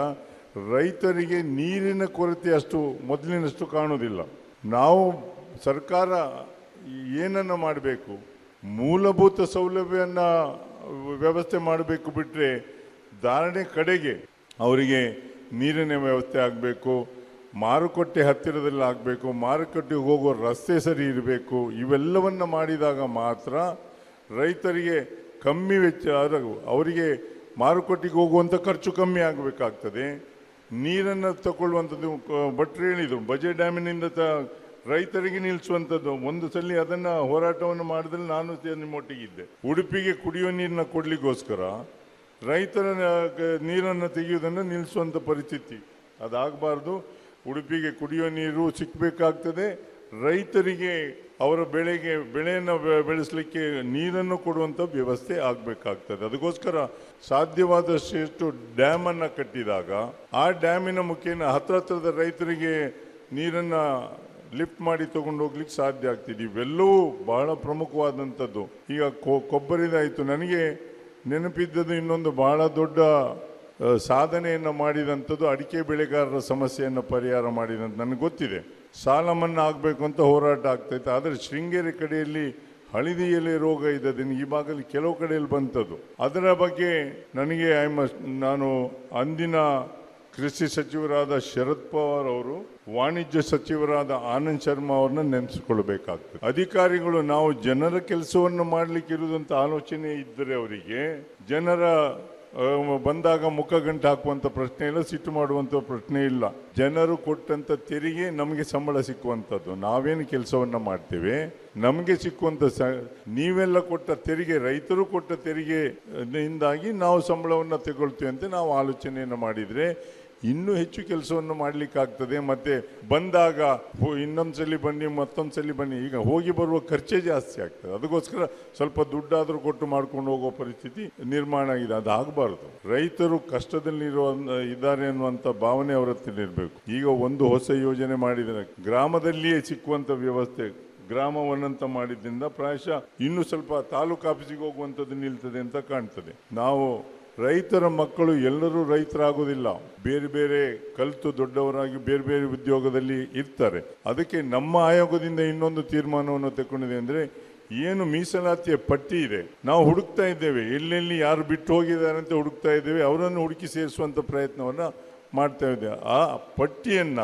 ರೈತರಿಗೆ ನೀರಿನ ಕೊರತೆ ಅಷ್ಟು ಮೊದಲಿನಷ್ಟು ಕಾಣುವುದಿಲ್ಲ ನಾವು ಸರ್ಕಾರ ಏನನ್ನ ಮಾಡಬೇಕು ಮೂಲಭೂತ ಸೌಲಭ್ಯವನ್ನ ವ್ಯವಸ್ಥೆ ಮಾಡಬೇಕು ಬಿಟ್ರೆ ಧಾರಣೆ ಕಡೆಗೆ ಅವರಿಗೆ ನೀರಿನ ವ್ಯವಸ್ಥೆ ಆಗಬೇಕು ಮಾರುಕಟ್ಟೆ ಹತ್ತಿರದಲ್ಲಿ ಆಗಬೇಕು ಮಾರುಕಟ್ಟೆಗೆ ಹೋಗುವ ರಸ್ತೆ ಸರಿ ಇರಬೇಕು ಇವೆಲ್ಲವನ್ನ ಮಾಡಿದಾಗ ಮಾತ್ರ ರೈತರಿಗೆ ಕಮ್ಮಿ ವೆಚ್ಚ ಅದ- ಅವರಿಗೆ ಮಾರುಕಟ್ಟೆಗೆ ಹೋಗುವಂಥ ಖರ್ಚು ಕಮ್ಮಿ ಆಗಬೇಕಾಗ್ತದೆ ನೀರನ್ನು ತಗೊಳ್ಳುವಂಥದ್ದು ಕ- ಭಟ್ರು ಹೇಳಿದರು ಬಜೆ ಡ್ಯಾಮಿನಿಂದ ತ ರೈತರಿಗೆ ನಿಲ್ಲಿಸುವಂಥದ್ದು ಒಂದು ಸಲ ಅದನ್ನು ಹೋರಾಟವನ್ನು ಮಾಡಿದ್ರೆ ನಾನು ಸಹ ನಿಮ್ಮೊಟ್ಟಿಗಿದ್ದೆ ಉಡುಪಿಗೆ ಕುಡಿಯುವ ನೀರನ್ನ ಕೊಡ್ಲಿಕ್ಕೋಸ್ಕರ ರೈತರ ಗ- ನೀರನ್ನು ತೆಗೆಯುವುದನ್ನು ನಿಲ್ಲಿಸುವಂಥ ಪರಿಸ್ಥಿತಿ ಅದಾಗಬಾರ್ದು ಉಡುಪಿಗೆ ಕುಡಿಯುವ ನೀರು ಸಿಕ್ಕಬೇಕಾಗ್ತದೆ ರೈತರಿಗೆ ಅವರ ಬೆಳೆಗೆ ಬೆಳೆಯನ್ನು ಬೆ- ಬೆಳೆಸಲಿಕ್ಕೆ ನೀರನ್ನು ಕೊಡುವಂಥ ವ್ಯವಸ್ಥೆ ಆಗಬೇಕಾಗ್ತದೆ ಅದಕ್ಕೋಸ್ಕರ ಸಾಧ್ಯವಾದಷ್ಟು ಡ್ಯಾಮ್ ಅನ್ನ ಕಟ್ಟಿದಾಗ ಆ ಡ್ಯಾಮಿನ ಮುಖೇನ ಹತ್ರ ಹತ್ರದ ರೈತರಿಗೆ ನೀರನ್ನ ಲಿಫ್ಟ್ ಮಾಡಿ ತಗೊಂಡು ಹೋಗ್ಲಿಕ್ಕೆ ಸಾಧ್ಯ ಆಗ್ತಿದೆ ಇವೆಲ್ಲವೂ ಬಹಳ ಪ್ರಮುಖವಾದಂಥದ್ದು ಈಗ ಕೊ- ಕೊಬ್ಬರಿದಾಯಿತು ನನಗೆ ನೆನಪಿದ್ದದ್ದು ಇನ್ನೊಂದು ಬಹಳ ದೊಡ್ಡ ಆ, ಸಾಧನೆಯನ್ನು ಮಾಡಿದಂಥದ್ದು ಅಡಿಕೆ ಬೆಳೆಗಾರರ ಸಮಸ್ಯೆಯನ್ನು ಪರಿಹಾರ ಮಾಡಿದಂತ ನನಗೆ ಗೊತ್ತಿದೆ ಸಾಲ ಮನ್ನಾ ಆಗಬೇಕು ಅಂತ ಹೋರಾಟ ಆಗ್ತೈತೆ ಆದರೆ ಶೃಂಗೇರಿ ಕಡೆಯಲ್ಲಿ ಹಳದಿ ಎಲೆ ರೋಗ ಇದ್ದದನ್ನು ಈ ಭಾಗದಲ್ಲಿ ಕೆಲವು ಕಡೆಯಲ್ಲಿ ಬಂತದ್ದು ಅದರ ಬಗ್ಗೆ ನನಗೆ ಐ ಮಸ್ಟ್ ನಾನು ಅಂದಿನ ಕೃಷಿ ಸಚಿವರಾದ ಶರದ್ ಪವಾರ್ ಅವರು ವಾಣಿಜ್ಯ ಸಚಿವರಾದ ಆನಂದ್ ಶರ್ಮಾ ಅವ್ರನ್ನ ನೆನೆಸ್ಕೊಳ್ಬೇಕಾಗ್ತದೆ ಅಧಿಕಾರಿಗಳು ನಾವು ಜನರ ಕೆಲಸವನ್ನು ಮಾಡ್ಲಿಕ್ಕೆ ಇರುವುದಂತ ಆಲೋಚನೆ ಇದ್ದರೆ ಅವರಿಗೆ ಜನರ ಆ, ಬಂದಾಗ ಮುಖ ಗಂಟು ಹಾಕುವಂತ ಪ್ರಶ್ನೆ ಇಲ್ಲ ಸಿಟ್ಟು ಮಾಡುವಂತ ಪ್ರಶ್ನೆ ಇಲ್ಲ ಜನರು ಕೊಟ್ಟಂತ ತೆರಿಗೆ ನಮಗೆ ಸಂಬಳ ಸಿಕ್ಕುವಂಥದ್ದು ನಾವೇನು ಕೆಲಸವನ್ನ ಮಾಡ್ತೇವೆ ನಮಗೆ ಸಿಕ್ಕುವಂತ ಸ ನೀವೆಲ್ಲ ಕೊಟ್ಟ ತೆರಿಗೆ ರೈತರು ಕೊಟ್ಟ ತೆರಿಗೆ ಇಂದಾಗಿ ನಾವು ಸಂಬಳವನ್ನು ತಗೊಳ್ತೀವಿ ಅಂತ ನಾವು ಆಲೋಚನೆಯನ್ನು ಮಾಡಿದ್ರೆ ಇನ್ನೂ ಹೆಚ್ಚು ಕೆಲಸವನ್ನು ಮಾಡ್ಲಿಕ್ಕಾಗ್ತದೆ ಮತ್ತೆ ಬಂದಾಗ ಹೋ- ಇನ್ನೊಂದ್ಸಲಿ ಬನ್ನಿ ಮತ್ತೊಂದ್ಸಲಿ ಬನ್ನಿ ಈಗ ಹೋಗಿ ಬರುವ ಖರ್ಚೇ ಜಾಸ್ತಿ ಆಗ್ತದೆ ಅದಕ್ಕೋಸ್ಕರ ಸ್ವಲ್ಪ ದುಡ್ಡಾದ್ರೂ ಕೊಟ್ಟು ಮಾಡ್ಕೊಂಡು ಹೋಗೋ ಪರಿಸ್ಥಿತಿ ನಿರ್ಮಾಣ ಆಗಿದೆ ಅದು ಆಗಬಾರ್ದು ರೈತರು ಕಷ್ಟದಲ್ಲಿರುವ ಇದ್ದಾರೆ ಅನ್ನುವಂಥ ಭಾವನೆ ಅವರ ಇರಬೇಕು ಈಗ ಒಂದು ಹೊಸ ಯೋಜನೆ ಮಾಡಿದರೆ ಗ್ರಾಮದಲ್ಲಿಯೇ ಸಿಕ್ಕುವಂತ ವ್ಯವಸ್ಥೆ ಗ್ರಾಮವನ್ನಂತ ಮಾಡಿದ್ರಿಂದ ಪ್ರಾಯಶಃ ಇನ್ನು ಸ್ವಲ್ಪ ತಾಲೂಕು ಆಫೀಸಿಗೆ ಹೋಗುವಂಥದ್ದು ನಿಲ್ತದೆ ಅಂತ ಕಾಣ್ತದೆ ನಾವು ರೈತರ ಮಕ್ಕಳು ಎಲ್ಲರೂ ರೈತರಾಗೋದಿಲ್ಲ ಬೇರೆ ಬೇರೆ ಕಲಿತು ದೊಡ್ಡವರಾಗಿ ಬೇರೆ ಬೇರೆ ಉದ್ಯೋಗದಲ್ಲಿ ಇರ್ತಾರೆ ಅದಕ್ಕೆ ನಮ್ಮ ಆಯೋಗದಿಂದ ಇನ್ನೊಂದು ತೀರ್ಮಾನವನ್ನು ತಗೊಂಡಿದೆ ಅಂದ್ರೆ ಏನು ಮೀಸಲಾತಿಯ ಪಟ್ಟಿ ಇದೆ ನಾವು ಹುಡುಕ್ತಾ ಇದ್ದೇವೆ ಎಲ್ಲೆಲ್ಲಿ ಯಾರು ಬಿಟ್ಟು ಹೋಗಿದ್ದಾರೆ ಅಂತ ಹುಡುಕ್ತಾ ಇದ್ದೇವೆ ಅವರನ್ನು ಹುಡುಕಿ ಸೇರಿಸುವಂತ ಪ್ರಯತ್ನವನ್ನ ಮಾಡ್ತಾ ಇದ್ದೇವೆ ಆ ಪಟ್ಟಿಯನ್ನ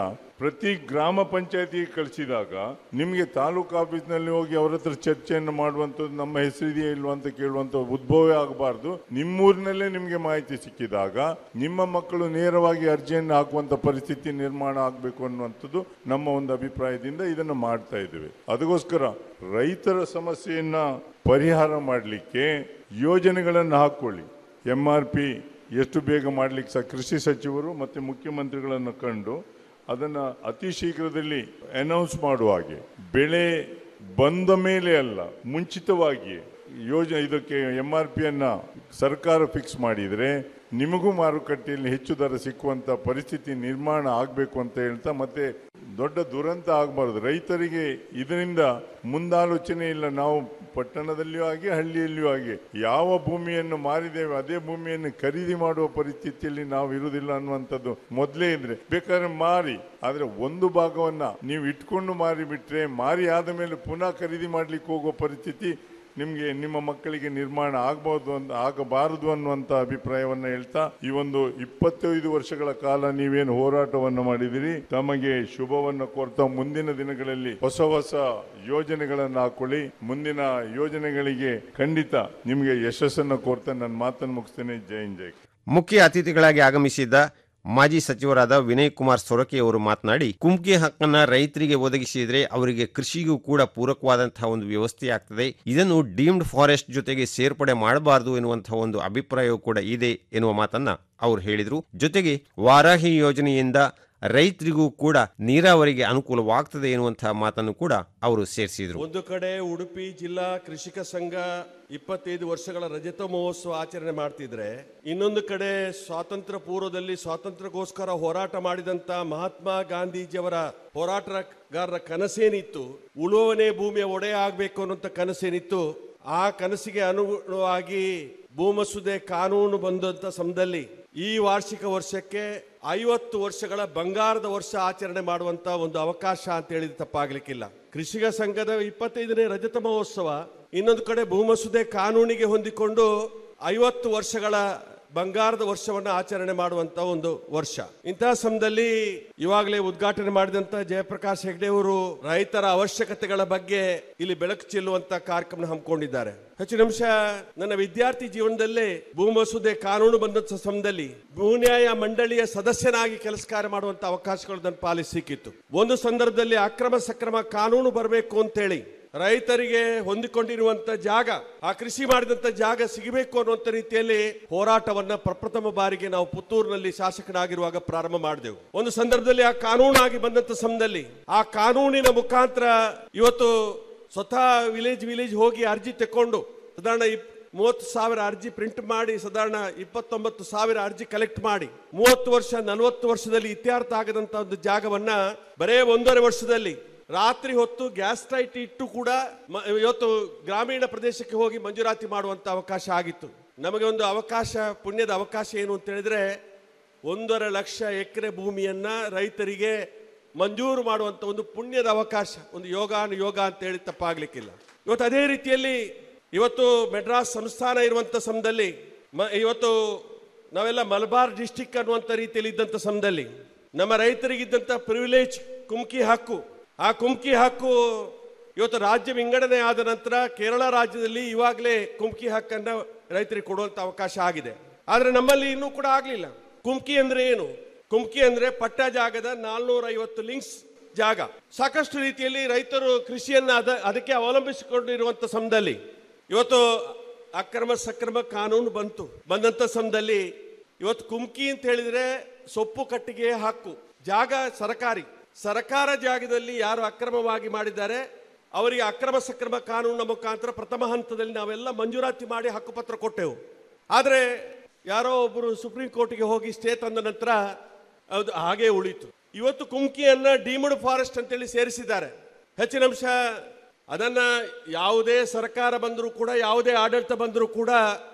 ಪ್ರತಿ ಗ್ರಾಮ ಪಂಚಾಯತಿಗೆ ಕಳಿಸಿದಾಗ ನಿಮಗೆ ತಾಲೂಕು ಆಫೀಸ್ನಲ್ಲಿ ಹೋಗಿ ಅವ್ರ ಹತ್ರ ಚರ್ಚೆಯನ್ನು ಮಾಡುವಂಥದ್ದು ನಮ್ಮ ಹೆಸರಿದೆಯಾ ಇಲ್ವಾ ಅಂತ ಕೇಳುವಂಥ ಉದ್ಭವವೇ ಆಗಬಾರ್ದು ನಿಮ್ಮೂರಿನಲ್ಲೇ ನಿಮಗೆ ಮಾಹಿತಿ ಸಿಕ್ಕಿದಾಗ ನಿಮ್ಮ ಮಕ್ಕಳು ನೇರವಾಗಿ ಅರ್ಜಿಯನ್ನು ಹಾಕುವಂತ ಪರಿಸ್ಥಿತಿ ನಿರ್ಮಾಣ ಆಗಬೇಕು ಅನ್ನುವಂಥದ್ದು ನಮ್ಮ ಒಂದು ಅಭಿಪ್ರಾಯದಿಂದ ಇದನ್ನು ಮಾಡ್ತಾ ಇದ್ದೇವೆ ಅದಕ್ಕೋಸ್ಕರ ರೈತರ ಸಮಸ್ಯೆಯನ್ನ ಪರಿಹಾರ ಮಾಡಲಿಕ್ಕೆ ಯೋಜನೆಗಳನ್ನು ಹಾಕೊಳ್ಳಿ ಎಂ ಆರ್ ಪಿ ಎಷ್ಟು ಬೇಗ ಮಾಡಲಿಕ್ಕೆ ಸಹ ಕೃಷಿ ಸಚಿವರು ಮತ್ತು ಮುಖ್ಯಮಂತ್ರಿಗಳನ್ನು ಕಂಡು ಅದನ್ನು ಅತಿ ಶೀಘ್ರದಲ್ಲಿ ಅನೌನ್ಸ್ ಮಾಡುವ ಹಾಗೆ ಬೆಳೆ ಬಂದ ಮೇಲೆ ಅಲ್ಲ ಮುಂಚಿತವಾಗಿ ಯೋಜನೆ ಇದಕ್ಕೆ ಎಂ ಆರ್ ಪಿಯನ್ನು ಸರ್ಕಾರ ಫಿಕ್ಸ್ ಮಾಡಿದರೆ ನಿಮಗೂ ಮಾರುಕಟ್ಟೆಯಲ್ಲಿ ಹೆಚ್ಚು ದರ ಸಿಕ್ಕುವಂಥ ಪರಿಸ್ಥಿತಿ ನಿರ್ಮಾಣ ಆಗಬೇಕು ಅಂತ ಹೇಳ್ತಾ ಮತ್ತೆ ದೊಡ್ಡ ದುರಂತ ಆಗಬಾರ್ದು ರೈತರಿಗೆ ಇದರಿಂದ ಮುಂದಾಲೋಚನೆ ಇಲ್ಲ ನಾವು ಪಟ್ಟಣದಲ್ಲಿಯೂ ಆಗಿ ಹಳ್ಳಿಯಲ್ಲಿಯೂ ಆಗಿ ಯಾವ ಭೂಮಿಯನ್ನು ಮಾರಿದ್ದೇವೆ ಅದೇ ಭೂಮಿಯನ್ನು ಖರೀದಿ ಮಾಡುವ ಪರಿಸ್ಥಿತಿಯಲ್ಲಿ ನಾವು ಇರುವುದಿಲ್ಲ ಅನ್ನುವಂಥದ್ದು ಮೊದಲೇ ಇದ್ರೆ ಬೇಕಾದ್ರೆ ಮಾರಿ ಆದ್ರೆ ಒಂದು ಭಾಗವನ್ನ ನೀವು ಇಟ್ಕೊಂಡು ಮಾರಿ ಬಿಟ್ರೆ ಮಾರಿ ಆದ ಮೇಲೆ ಪುನಃ ಖರೀದಿ ಮಾಡ್ಲಿಕ್ಕೆ ಹೋಗುವ ಪರಿಸ್ಥಿತಿ ನಿಮಗೆ ನಿಮ್ಮ ಮಕ್ಕಳಿಗೆ ನಿರ್ಮಾಣ ಆಗಬಹುದು ಅಂತ ಆಗಬಾರದು ಅನ್ನುವಂಥ ಅಭಿಪ್ರಾಯವನ್ನ ಹೇಳ್ತಾ ಈ ಒಂದು ಇಪ್ಪತ್ತೈದು ವರ್ಷಗಳ ಕಾಲ ನೀವೇನು ಹೋರಾಟವನ್ನು ಮಾಡಿದಿರಿ ತಮಗೆ ಶುಭವನ್ನು ಕೋರ್ತಾ ಮುಂದಿನ ದಿನಗಳಲ್ಲಿ ಹೊಸ ಹೊಸ ಯೋಜನೆಗಳನ್ನು ಹಾಕೊಳ್ಳಿ ಮುಂದಿನ ಯೋಜನೆಗಳಿಗೆ ಖಂಡಿತ ನಿಮಗೆ ಯಶಸ್ಸನ್ನು ಕೋರ್ತಾ ನನ್ನ ಮಾತನ್ನು ಮುಗಿಸ್ತೇನೆ ಜೈ ಹಿಂದ್ ಜೈ ಮುಖ್ಯ ಅತಿಥಿಗಳಾಗಿ ಆಗಮಿಸಿದ್ದ ಮಾಜಿ ಸಚಿವರಾದ ವಿನಯ್ ಕುಮಾರ್ ಸೊರಕೆ ಅವರು ಮಾತನಾಡಿ ಕುಮ್ಕಿ ಹಕ್ಕನ್ನ ರೈತರಿಗೆ ಒದಗಿಸಿದ್ರೆ ಅವರಿಗೆ ಕೃಷಿಗೂ ಕೂಡ ಪೂರಕವಾದಂತಹ ಒಂದು ವ್ಯವಸ್ಥೆ ಆಗ್ತದೆ ಇದನ್ನು ಡೀಮ್ಡ್ ಫಾರೆಸ್ಟ್ ಜೊತೆಗೆ ಸೇರ್ಪಡೆ ಮಾಡಬಾರದು ಎನ್ನುವಂತಹ ಒಂದು ಅಭಿಪ್ರಾಯವೂ ಕೂಡ ಇದೆ ಎನ್ನುವ ಮಾತನ್ನ ಅವರು ಹೇಳಿದರು ಜೊತೆಗೆ ವಾರಾಹಿ ಯೋಜನೆಯಿಂದ ರೈತರಿಗೂ ಕೂಡ ನೀರಾವರಿಗೆ ಅನುಕೂಲವಾಗ್ತದೆ ಎನ್ನುವಂತಹ ಮಾತನ್ನು ಕೂಡ ಅವರು ಸೇರಿಸಿದರು ಒಂದು ಕಡೆ ಉಡುಪಿ ಜಿಲ್ಲಾ ಕೃಷಿಕ ಸಂಘ ಇಪ್ಪತ್ತೈದು ವರ್ಷಗಳ ರಜತ ಮಹೋತ್ಸವ ಆಚರಣೆ ಮಾಡ್ತಿದ್ರೆ ಇನ್ನೊಂದು ಕಡೆ ಸ್ವಾತಂತ್ರ್ಯ ಪೂರ್ವದಲ್ಲಿ ಸ್ವಾತಂತ್ರ್ಯಕ್ಕೋಸ್ಕರ ಹೋರಾಟ ಮಾಡಿದಂತ ಮಹಾತ್ಮ ಗಾಂಧೀಜಿಯವರ ಹೋರಾಟಗಾರರ ಕನಸೇನಿತ್ತು ಉಳುವನೆ ಭೂಮಿಯ ಒಡೆಯ ಆಗಬೇಕು ಅನ್ನೋಂಥ ಕನಸೇನಿತ್ತು ಆ ಕನಸಿಗೆ ಅನುಗುಣವಾಗಿ ಭೂಮಸೂದೆ ಕಾನೂನು ಬಂದಂತ ಸಮಯದಲ್ಲಿ ಈ ವಾರ್ಷಿಕ ವರ್ಷಕ್ಕೆ ಐವತ್ತು ವರ್ಷಗಳ ಬಂಗಾರದ ವರ್ಷ ಆಚರಣೆ ಮಾಡುವಂತ ಒಂದು ಅವಕಾಶ ಅಂತ ಹೇಳಿದ್ರೆ ತಪ್ಪಾಗ್ಲಿಕ್ಕಿಲ್ಲ ಕೃಷಿಕ ಸಂಘದ ಇಪ್ಪತ್ತೈದನೇ ರಜತ ಮಹೋತ್ಸವ ಇನ್ನೊಂದು ಕಡೆ ಭೂಮಸೂದೆ ಕಾನೂನಿಗೆ ಹೊಂದಿಕೊಂಡು ಐವತ್ತು ವರ್ಷಗಳ ಬಂಗಾರದ ವರ್ಷವನ್ನು ಆಚರಣೆ ಮಾಡುವಂತ ಒಂದು ವರ್ಷ ಇಂತಹ ಸಮಯದಲ್ಲಿ ಇವಾಗಲೇ ಉದ್ಘಾಟನೆ ಮಾಡಿದಂತ ಜಯಪ್ರಕಾಶ್ ಹೆಗ್ಡೆ ಅವರು ರೈತರ ಅವಶ್ಯಕತೆಗಳ ಬಗ್ಗೆ ಇಲ್ಲಿ ಬೆಳಕು ಚೆಲ್ಲುವಂತ ಕಾರ್ಯಕ್ರಮ ಹಮ್ಮಿಕೊಂಡಿದ್ದಾರೆ ಹೆಚ್ಚಿನ ಅಂಶ ನನ್ನ ವಿದ್ಯಾರ್ಥಿ ಜೀವನದಲ್ಲೇ ಭೂಮಸೂದೆ ಕಾನೂನು ಬಂದಂತ ಸಮಯದಲ್ಲಿ ಭೂನ್ಯಾಯ ಮಂಡಳಿಯ ಸದಸ್ಯನಾಗಿ ಕೆಲಸ ಕಾರ್ಯ ಮಾಡುವಂತ ಅವಕಾಶಗಳು ನನ್ನ ಪಾಲಿಗೆ ಸಿಕ್ಕಿತ್ತು ಒಂದು ಸಂದರ್ಭದಲ್ಲಿ ಅಕ್ರಮ ಸಕ್ರಮ ಕಾನೂನು ಬರಬೇಕು ಅಂತೇಳಿ ರೈತರಿಗೆ ಹೊಂದಿಕೊಂಡಿರುವಂತ ಜಾಗ ಆ ಕೃಷಿ ಮಾಡಿದಂತ ಜಾಗ ಸಿಗಬೇಕು ಅನ್ನುವಂತ ರೀತಿಯಲ್ಲಿ ಹೋರಾಟವನ್ನ ಪ್ರಪ್ರಥಮ ಬಾರಿಗೆ ನಾವು ಪುತ್ತೂರಿನಲ್ಲಿ ಶಾಸಕನಾಗಿರುವಾಗ ಪ್ರಾರಂಭ ಮಾಡಿದೆವು ಒಂದು ಸಂದರ್ಭದಲ್ಲಿ ಆ ಕಾನೂನಾಗಿ ಬಂದಂತ ಸಮಯದಲ್ಲಿ ಆ ಕಾನೂನಿನ ಮುಖಾಂತರ ಇವತ್ತು ಸ್ವತಃ ವಿಲೇಜ್ ವಿಲೇಜ್ ಹೋಗಿ ಅರ್ಜಿ ತಕೊಂಡು ಸಾಧಾರಣ ಇಪ್- ಮೂವತ್ತು ಸಾವಿರ ಅರ್ಜಿ ಪ್ರಿಂಟ್ ಮಾಡಿ ಸಾಧಾರಣ ಇಪ್ಪತ್ತೊಂಬತ್ತು ಸಾವಿರ ಅರ್ಜಿ ಕಲೆಕ್ಟ್ ಮಾಡಿ ಮೂವತ್ತು ವರ್ಷ ನಲವತ್ತು ವರ್ಷದಲ್ಲಿ ಇತ್ಯರ್ಥ ಆಗದಂತ ಒಂದು ಜಾಗವನ್ನ ಬರೇ ಒಂದೂವರೆ ವರ್ಷದಲ್ಲಿ ರಾತ್ರಿ ಹೊತ್ತು ಗ್ಯಾಸ್ ಟೈಟ್ ಇಟ್ಟು ಕೂಡ ಮ- ಇವತ್ತು ಗ್ರಾಮೀಣ ಪ್ರದೇಶಕ್ಕೆ ಹೋಗಿ ಮಂಜೂರಾತಿ ಮಾಡುವಂತ ಅವಕಾಶ ಆಗಿತ್ತು ನಮಗೆ ಒಂದು ಅವಕಾಶ ಪುಣ್ಯದ ಅವಕಾಶ ಏನು ಅಂತ ಹೇಳಿದ್ರೆ ಒಂದೂವರೆ ಲಕ್ಷ ಎಕರೆ ಭೂಮಿಯನ್ನ ರೈತರಿಗೆ ಮಂಜೂರು ಮಾಡುವಂತ ಒಂದು ಪುಣ್ಯದ ಅವಕಾಶ ಒಂದು ಯೋಗಾನು ಯೋಗ ಅಂತ ಹೇಳಿ ತಪ್ಪಾಗ್ಲಿಕ್ಕಿಲ್ಲ ಇವತ್ತು ಅದೇ ರೀತಿಯಲ್ಲಿ ಇವತ್ತು ಮೆಡ್ರಾಸ್ ಸಂಸ್ಥಾನ ಇರುವಂತ ಸಮಯದಲ್ಲಿ ಮ- ಇವತ್ತು ನಾವೆಲ್ಲ ಮಲಬಾರ್ ಡಿಸ್ಟಿಕ್ ಅನ್ನುವಂಥ ರೀತಿಯಲ್ಲಿ ಇದ್ದಂಥ ಸಮಯದಲ್ಲಿ ನಮ್ಮ ರೈತರಿಗಿದ್ದಂಥ ಪ್ರಿವಿಲೇಜ್ ಕುಮ್ಕಿ ಹಕ್ಕು ಆ ಕುಮ್ಕಿ ಹಕ್ಕು ಇವತ್ತು ರಾಜ್ಯ ವಿಂಗಡಣೆ ಆದ ನಂತರ ಕೇರಳ ರಾಜ್ಯದಲ್ಲಿ ಇವಾಗಲೇ ಕುಮ್ಕಿ ಹಕ್ಕನ್ನ ರೈತರಿಗೆ ಕೊಡುವಂತ ಅವಕಾಶ ಆಗಿದೆ ಆದ್ರೆ ನಮ್ಮಲ್ಲಿ ಇನ್ನೂ ಕೂಡ ಆಗ್ಲಿಲ್ಲ ಕುಮ್ಕಿ ಅಂದ್ರೆ ಏನು ಕುಮ್ಕಿ ಅಂದ್ರೆ ಪಟ್ಟ ಜಾಗದ ನಾಲ್ನೂರ ಐವತ್ತು ಲಿಂಕ್ಸ್ ಜಾಗ ಸಾಕಷ್ಟು ರೀತಿಯಲ್ಲಿ ರೈತರು ಕೃಷಿಯನ್ನ ಅದ ಅದಕ್ಕೆ ಅವಲಂಬಿಸಿಕೊಂಡಿರುವಂತ ಸಮಯದಲ್ಲಿ ಇವತ್ತು ಅಕ್ರಮ ಸಕ್ರಮ ಕಾನೂನು ಬಂತು ಬಂದಂತ ಸಮಯದಲ್ಲಿ ಇವತ್ತು ಕುಮ್ಕಿ ಅಂತ ಹೇಳಿದ್ರೆ ಸೊಪ್ಪು ಕಟ್ಟಿಗೆ ಹಾಕು ಜಾಗ ಸರಕಾರಿ ಸರಕಾರ ಜಾಗದಲ್ಲಿ ಯಾರು ಅಕ್ರಮವಾಗಿ ಮಾಡಿದ್ದಾರೆ ಅವರಿಗೆ ಅಕ್ರಮ ಸಕ್ರಮ ಕಾನೂನಿನ ಮುಖಾಂತರ ಪ್ರಥಮ ಹಂತದಲ್ಲಿ ನಾವೆಲ್ಲ ಮಂಜೂರಾತಿ ಮಾಡಿ ಹಕ್ಕುಪತ್ರ ಕೊಟ್ಟೆವು ಆದರೆ ಯಾರೋ ಒಬ್ಬರು ಸುಪ್ರೀಂ ಕೋರ್ಟ್ಗೆ ಹೋಗಿ ಸ್ಟೇ ತಂದ ನಂತರ ಅದು ಹಾಗೆ ಉಳಿತು ಇವತ್ತು ಕುಮ್ಕಿಯನ್ನ ಡೀಮ್ಡ್ ಫಾರೆಸ್ಟ್ ಅಂತೇಳಿ ಸೇರಿಸಿದ್ದಾರೆ ಹೆಚ್ಚಿನ ಅಂಶ ಅದನ್ನ ಯಾವುದೇ ಸರ್ಕಾರ ಬಂದರೂ ಕೂಡ ಯಾವುದೇ ಆಡಳಿತ ಬಂದರೂ ಕೂಡ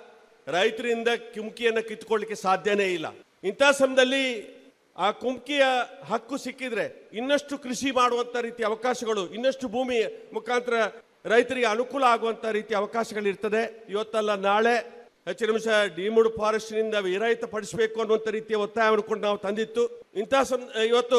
ರೈತರಿಂದ ಕುಮ್ಕಿಯನ್ನ ಕಿತ್ಕೊಳ್ಳಿಕ್ಕೆ ಸಾಧ್ಯನೇ ಇಲ್ಲ ಇಂಥ ಸಮಯದಲ್ಲಿ ಆ ಕುಮ್ಕಿಯ ಹಕ್ಕು ಸಿಕ್ಕಿದ್ರೆ ಇನ್ನಷ್ಟು ಕೃಷಿ ಮಾಡುವಂತ ರೀತಿಯ ಅವಕಾಶಗಳು ಇನ್ನಷ್ಟು ಭೂಮಿ ಮುಖಾಂತರ ರೈತರಿಗೆ ಅನುಕೂಲ ಆಗುವಂತ ರೀತಿಯ ಅವಕಾಶಗಳಿರ್ತದೆ ಇವತ್ತಲ್ಲ ನಾಳೆ ಹೆಚ್ಚಿನ ಅಂಶ ಡೀಮ್ಡ್ ಫಾರೆಸ್ಟ್ ನಿಂದ ವಿರಹಿತ ಪಡಿಸಬೇಕು ಅನ್ನುವಂಥ ರೀತಿಯ ಒತ್ತಾಯವನ್ನು ಕೂಡ ನಾವು ತಂದಿತ್ತು ಇಂಥ ಸಂ ಇವತ್ತು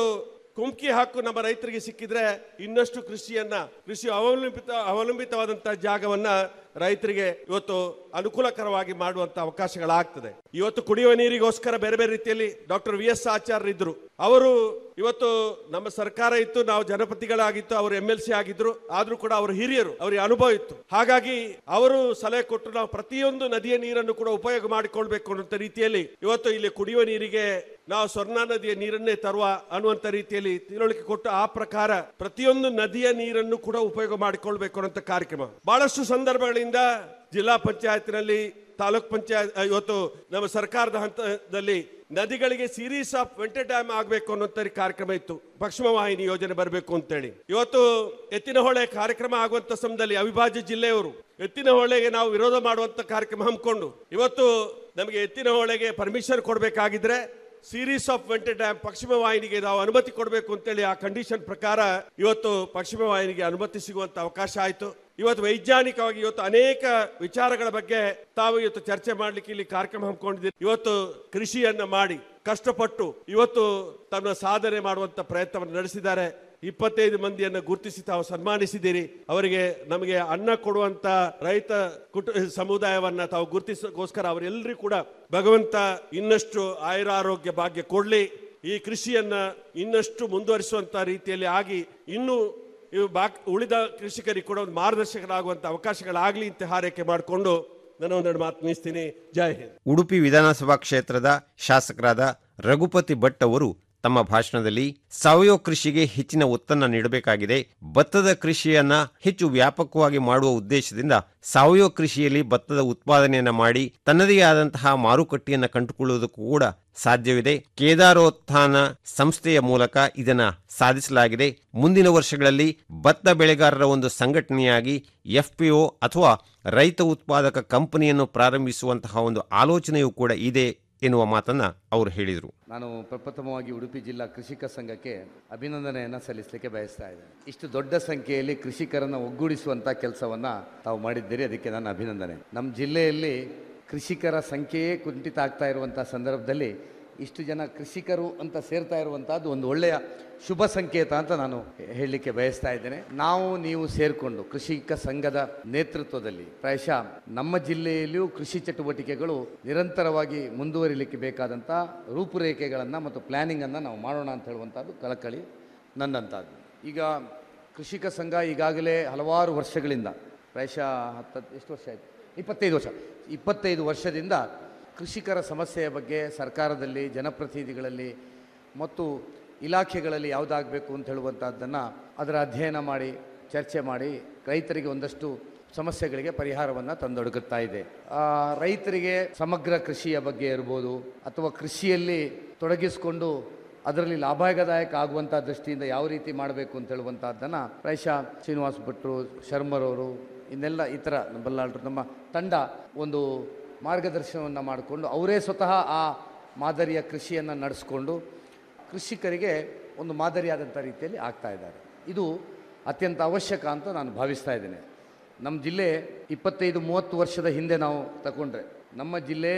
ಕುಮ್ಕಿ ಹಾಕು ನಮ್ಮ ರೈತರಿಗೆ ಸಿಕ್ಕಿದ್ರೆ ಇನ್ನಷ್ಟು ಕೃಷಿಯನ್ನ ಕೃಷಿ ಅವಲಂಬಿತ ಅವಲಂಬಿತವಾದಂತ ಜಾಗವನ್ನ ರೈತರಿಗೆ ಇವತ್ತು ಅನುಕೂಲಕರವಾಗಿ ಮಾಡುವಂತ ಅವಕಾಶಗಳಾಗ್ತದೆ ಇವತ್ತು ಕುಡಿಯುವ ನೀರಿಗೋಸ್ಕರ ಬೇರೆ ಬೇರೆ ರೀತಿಯಲ್ಲಿ ಡಾಕ್ಟರ್ ವಿ ಎಸ್ ಆಚಾರ್ಯ ಇದ್ರು ಅವರು ಇವತ್ತು ನಮ್ಮ ಸರ್ಕಾರ ಇತ್ತು ನಾವು ಜನಪತಿಗಳಾಗಿತ್ತು ಅವರು ಎಂ ಎಲ್ ಸಿ ಆಗಿದ್ರು ಆದ್ರೂ ಕೂಡ ಅವರು ಹಿರಿಯರು ಅವರಿಗೆ ಅನುಭವ ಇತ್ತು ಹಾಗಾಗಿ ಅವರು ಸಲಹೆ ಕೊಟ್ಟು ನಾವು ಪ್ರತಿಯೊಂದು ನದಿಯ ನೀರನ್ನು ಕೂಡ ಉಪಯೋಗ ಮಾಡಿಕೊಳ್ಬೇಕು ಅನ್ನುವಂತ ರೀತಿಯಲ್ಲಿ ಇವತ್ತು ಇಲ್ಲಿ ಕುಡಿಯುವ ನೀರಿಗೆ ನಾವು ಸ್ವರ್ಣ ನದಿಯ ನೀರನ್ನೇ ತರುವ ಅನ್ನುವಂತ ರೀತಿಯಲ್ಲಿ ತಿಳುವಳಿಕೆ ಕೊಟ್ಟು ಆ ಪ್ರಕಾರ ಪ್ರತಿಯೊಂದು ನದಿಯ ನೀರನ್ನು ಕೂಡ ಉಪಯೋಗ ಮಾಡಿಕೊಳ್ಬೇಕು ಅನ್ನುವಂತ ಕಾರ್ಯಕ್ರಮ ಬಹಳಷ್ಟು ಸಂದರ್ಭಗಳಿಂದ ಜಿಲ್ಲಾ ಪಂಚಾಯತ್ನಲ್ಲಿ ತಾಲೂಕ್ ಪಂಚಾಯತ್ ಇವತ್ತು ನಮ್ಮ ಸರ್ಕಾರದ ಹಂತದಲ್ಲಿ ನದಿಗಳಿಗೆ ಸೀರೀಸ್ ಆಫ್ ವೆಂಟೆ ಡ್ಯಾಮ್ ಆಗಬೇಕು ಅನ್ನುವಂತ ಕಾರ್ಯಕ್ರಮ ಇತ್ತು ಪಶ್ಚಿಮ ವಾಹಿನಿ ಯೋಜನೆ ಬರಬೇಕು ಅಂತೇಳಿ ಇವತ್ತು ಎತ್ತಿನಹೊಳೆ ಕಾರ್ಯಕ್ರಮ ಆಗುವಂತ ಸಮಯದಲ್ಲಿ ಅವಿಭಾಜ್ಯ ಜಿಲ್ಲೆಯವರು ಎತ್ತಿನಹೊಳೆಗೆ ನಾವು ವಿರೋಧ ಮಾಡುವಂತ ಕಾರ್ಯಕ್ರಮ ಹಮ್ಮಿಕೊಂಡು ಇವತ್ತು ನಮಗೆ ಎತ್ತಿನಹೊಳೆಗೆ ಪರ್ಮಿಷನ್ ಕೊಡಬೇಕಾಗಿದ್ರೆ ಸೀರೀಸ್ ಆಫ್ ವೆಂಟೆ ಡ್ಯಾಮ್ ಪಶ್ಚಿಮ ವಾಹಿನಿಗೆ ನಾವು ಅನುಮತಿ ಕೊಡಬೇಕು ಅಂತೇಳಿ ಆ ಕಂಡೀಷನ್ ಪ್ರಕಾರ ಇವತ್ತು ಪಶ್ಚಿಮ ವಾಹಿನಿಗೆ ಅನುಮತಿ ಸಿಗುವಂತ ಅವಕಾಶ ಆಯಿತು ಇವತ್ತು ವೈಜ್ಞಾನಿಕವಾಗಿ ಇವತ್ತು ಅನೇಕ ವಿಚಾರಗಳ ಬಗ್ಗೆ ತಾವು ಇವತ್ತು ಚರ್ಚೆ ಮಾಡ್ಲಿಕ್ಕೆ ಇಲ್ಲಿ ಕಾರ್ಯಕ್ರಮ ಹಮ್ಮಿಕೊಂಡಿದ್ದೀರಿ ಇವತ್ತು ಕೃಷಿಯನ್ನ ಮಾಡಿ ಕಷ್ಟಪಟ್ಟು ಇವತ್ತು ತನ್ನ ಸಾಧನೆ ಮಾಡುವಂತ ಪ್ರಯತ್ನವನ್ನು ನಡೆಸಿದ್ದಾರೆ ಇಪ್ಪತ್ತೈದು ಮಂದಿಯನ್ನು ಗುರುತಿಸಿ ತಾವು ಸನ್ಮಾನಿಸಿದ್ದೀರಿ ಅವರಿಗೆ ನಮಗೆ ಅನ್ನ ಕೊಡುವಂತ ರೈತ ಕುಟು ಸಮುದಾಯವನ್ನ ತಾವು ಗುರುತಿಸೋಗೋಸ್ಕರ ಅವರೆಲ್ಲರೂ ಕೂಡ ಭಗವಂತ ಇನ್ನಷ್ಟು ಆಯುರಾರೋಗ್ಯ ಭಾಗ್ಯ ಕೊಡ್ಲಿ ಈ ಕೃಷಿಯನ್ನ ಇನ್ನಷ್ಟು ಮುಂದುವರಿಸುವಂತ ರೀತಿಯಲ್ಲಿ ಆಗಿ ಇನ್ನೂ ಇವು ಬಾಕ್ ಉಳಿದ ಕೃಷಿಕರಿಗೆ ಕೂಡ ಒಂದು ಮಾರ್ಗದರ್ಶಕರಾಗುವಂತ ಅವಕಾಶಗಳಾಗ್ಲಿ ಅಂತ ಹಾರೈಕೆ ಮಾಡಿಕೊಂಡು ನಾನು ಒಂದೆರಡು ಮಾತು ನಿಲ್ಲಿಸ್ತೀನಿ ಜೈ ಹಿಂದ್ ಉಡುಪಿ ವಿಧಾನಸಭಾ ಕ್ಷೇತ್ರದ ಶಾಸಕರಾದ ರಘುಪತಿ ಭಟ್ ಅವರು ತಮ್ಮ ಭಾಷಣದಲ್ಲಿ ಸಾವಯವ ಕೃಷಿಗೆ ಹೆಚ್ಚಿನ ಒತ್ತನ್ನು ನೀಡಬೇಕಾಗಿದೆ ಭತ್ತದ ಕೃಷಿಯನ್ನ ಹೆಚ್ಚು ವ್ಯಾಪಕವಾಗಿ ಮಾಡುವ ಉದ್ದೇಶದಿಂದ ಸಾವಯವ ಕೃಷಿಯಲ್ಲಿ ಭತ್ತದ ಉತ್ಪಾದನೆಯನ್ನ ಮಾಡಿ ತನ್ನದೇ ಆದಂತಹ ಮಾರುಕಟ್ಟೆಯನ್ನ ಕಂಡುಕೊಳ್ಳುವುದಕ್ಕೂ ಕೂಡ ಸಾಧ್ಯವಿದೆ ಕೇದಾರೋತ್ಥಾನ ಸಂಸ್ಥೆಯ ಮೂಲಕ ಇದನ್ನ ಸಾಧಿಸಲಾಗಿದೆ ಮುಂದಿನ ವರ್ಷಗಳಲ್ಲಿ ಭತ್ತ ಬೆಳೆಗಾರರ ಒಂದು ಸಂಘಟನೆಯಾಗಿ ಎಫ್ಪಿಒ ಅಥವಾ ರೈತ ಉತ್ಪಾದಕ ಕಂಪನಿಯನ್ನು ಪ್ರಾರಂಭಿಸುವಂತಹ ಒಂದು ಆಲೋಚನೆಯೂ ಕೂಡ ಇದೆ ಎನ್ನುವ ಮಾತನ್ನ ಅವರು ಹೇಳಿದರು ನಾನು ಪ್ರಪ್ರಥಮವಾಗಿ ಉಡುಪಿ ಜಿಲ್ಲಾ ಕೃಷಿಕ ಸಂಘಕ್ಕೆ ಅಭಿನಂದನೆಯನ್ನು ಸಲ್ಲಿಸಲಿಕ್ಕೆ ಬಯಸ್ತಾ ಇದ್ದೇನೆ ಇಷ್ಟು ದೊಡ್ಡ ಸಂಖ್ಯೆಯಲ್ಲಿ ಕೃಷಿಕರನ್ನು ಒಗ್ಗೂಡಿಸುವಂಥ ಕೆಲಸವನ್ನು ತಾವು ಮಾಡಿದ್ದೀರಿ ಅದಕ್ಕೆ ನನ್ನ ಅಭಿನಂದನೆ ನಮ್ಮ ಜಿಲ್ಲೆಯಲ್ಲಿ ಕೃಷಿಕರ ಸಂಖ್ಯೆಯೇ ಕುಂಠಿತ ಆಗ್ತಾ ಇರುವಂಥ ಸಂದರ್ಭದಲ್ಲಿ ಇಷ್ಟು ಜನ ಕೃಷಿಕರು ಅಂತ ಸೇರ್ತಾ ಇರುವಂಥದ್ದು ಒಂದು ಒಳ್ಳೆಯ ಶುಭ ಸಂಕೇತ ಅಂತ ನಾನು ಹೇಳಲಿಕ್ಕೆ ಬಯಸ್ತಾ ಇದ್ದೇನೆ ನಾವು ನೀವು ಸೇರಿಕೊಂಡು ಕೃಷಿಕ ಸಂಘದ ನೇತೃತ್ವದಲ್ಲಿ ಪ್ರಾಯಶಃ ನಮ್ಮ ಜಿಲ್ಲೆಯಲ್ಲಿಯೂ ಕೃಷಿ ಚಟುವಟಿಕೆಗಳು ನಿರಂತರವಾಗಿ ಮುಂದುವರಿಲಿಕ್ಕೆ ಬೇಕಾದಂಥ ರೂಪುರೇಖೆಗಳನ್ನು ಮತ್ತು ಪ್ಲ್ಯಾನಿಂಗನ್ನು ನಾವು ಮಾಡೋಣ ಅಂತ ಹೇಳುವಂಥದ್ದು ಕಳಕಳಿ ನನ್ನಂಥದ್ದು ಈಗ ಕೃಷಿಕ ಸಂಘ ಈಗಾಗಲೇ ಹಲವಾರು ವರ್ಷಗಳಿಂದ ಪ್ರಾಯಶಃ ಹತ್ತು ಎಷ್ಟು ವರ್ಷ ಆಯಿತು ಇಪ್ಪತ್ತೈದು ವರ್ಷ ಇಪ್ಪತ್ತೈದು ವರ್ಷದಿಂದ ಕೃಷಿಕರ ಸಮಸ್ಯೆಯ ಬಗ್ಗೆ ಸರ್ಕಾರದಲ್ಲಿ ಜನಪ್ರತಿನಿಧಿಗಳಲ್ಲಿ ಮತ್ತು ಇಲಾಖೆಗಳಲ್ಲಿ ಯಾವುದಾಗಬೇಕು ಅಂತ ಹೇಳುವಂಥದ್ದನ್ನು ಅದರ ಅಧ್ಯಯನ ಮಾಡಿ ಚರ್ಚೆ ಮಾಡಿ ರೈತರಿಗೆ ಒಂದಷ್ಟು ಸಮಸ್ಯೆಗಳಿಗೆ ಪರಿಹಾರವನ್ನು ತಂದೊಡಗುತ್ತಾ ಇದೆ ಆ, ರೈತರಿಗೆ ಸಮಗ್ರ ಕೃಷಿಯ ಬಗ್ಗೆ ಇರ್ಬೋದು ಅಥವಾ ಕೃಷಿಯಲ್ಲಿ ತೊಡಗಿಸಿಕೊಂಡು ಅದರಲ್ಲಿ ಲಾಭದಾಯಕ ಆಗುವಂಥ ದೃಷ್ಟಿಯಿಂದ ಯಾವ ರೀತಿ ಮಾಡಬೇಕು ಅಂತ ಹೇಳುವಂಥದ್ದನ್ನು ಪ್ರಾಯಶಃ ಶ್ರೀನಿವಾಸ್ ಭಟ್ರು ಶರ್ಮರವರು ಇನ್ನೆಲ್ಲ ಇತರ ಬಲ್ಲಾಳರು ನಮ್ಮ ತಂಡ ಒಂದು ಮಾರ್ಗದರ್ಶನವನ್ನು ಮಾಡಿಕೊಂಡು ಅವರೇ ಸ್ವತಃ ಆ ಮಾದರಿಯ ಕೃಷಿಯನ್ನು ನಡೆಸ್ಕೊಂಡು ಕೃಷಿಕರಿಗೆ ಒಂದು ಮಾದರಿಯಾದಂಥ ರೀತಿಯಲ್ಲಿ ಆಗ್ತಾ ಇದ್ದಾರೆ ಇದು ಅತ್ಯಂತ ಅವಶ್ಯಕ ಅಂತ ನಾನು ಭಾವಿಸ್ತಾ ಇದ್ದೇನೆ ನಮ್ಮ ಜಿಲ್ಲೆ ಇಪ್ಪತ್ತೈದು ಮೂವತ್ತು ವರ್ಷದ ಹಿಂದೆ ನಾವು ತಗೊಂಡ್ರೆ ನಮ್ಮ ಜಿಲ್ಲೆ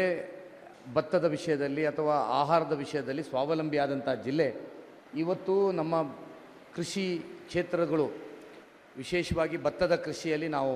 ಭತ್ತದ ವಿಷಯದಲ್ಲಿ ಅಥವಾ ಆಹಾರದ ವಿಷಯದಲ್ಲಿ ಸ್ವಾವಲಂಬಿಯಾದಂಥ ಜಿಲ್ಲೆ ಇವತ್ತು ನಮ್ಮ ಕೃಷಿ ಕ್ಷೇತ್ರಗಳು ವಿಶೇಷವಾಗಿ ಭತ್ತದ ಕೃಷಿಯಲ್ಲಿ ನಾವು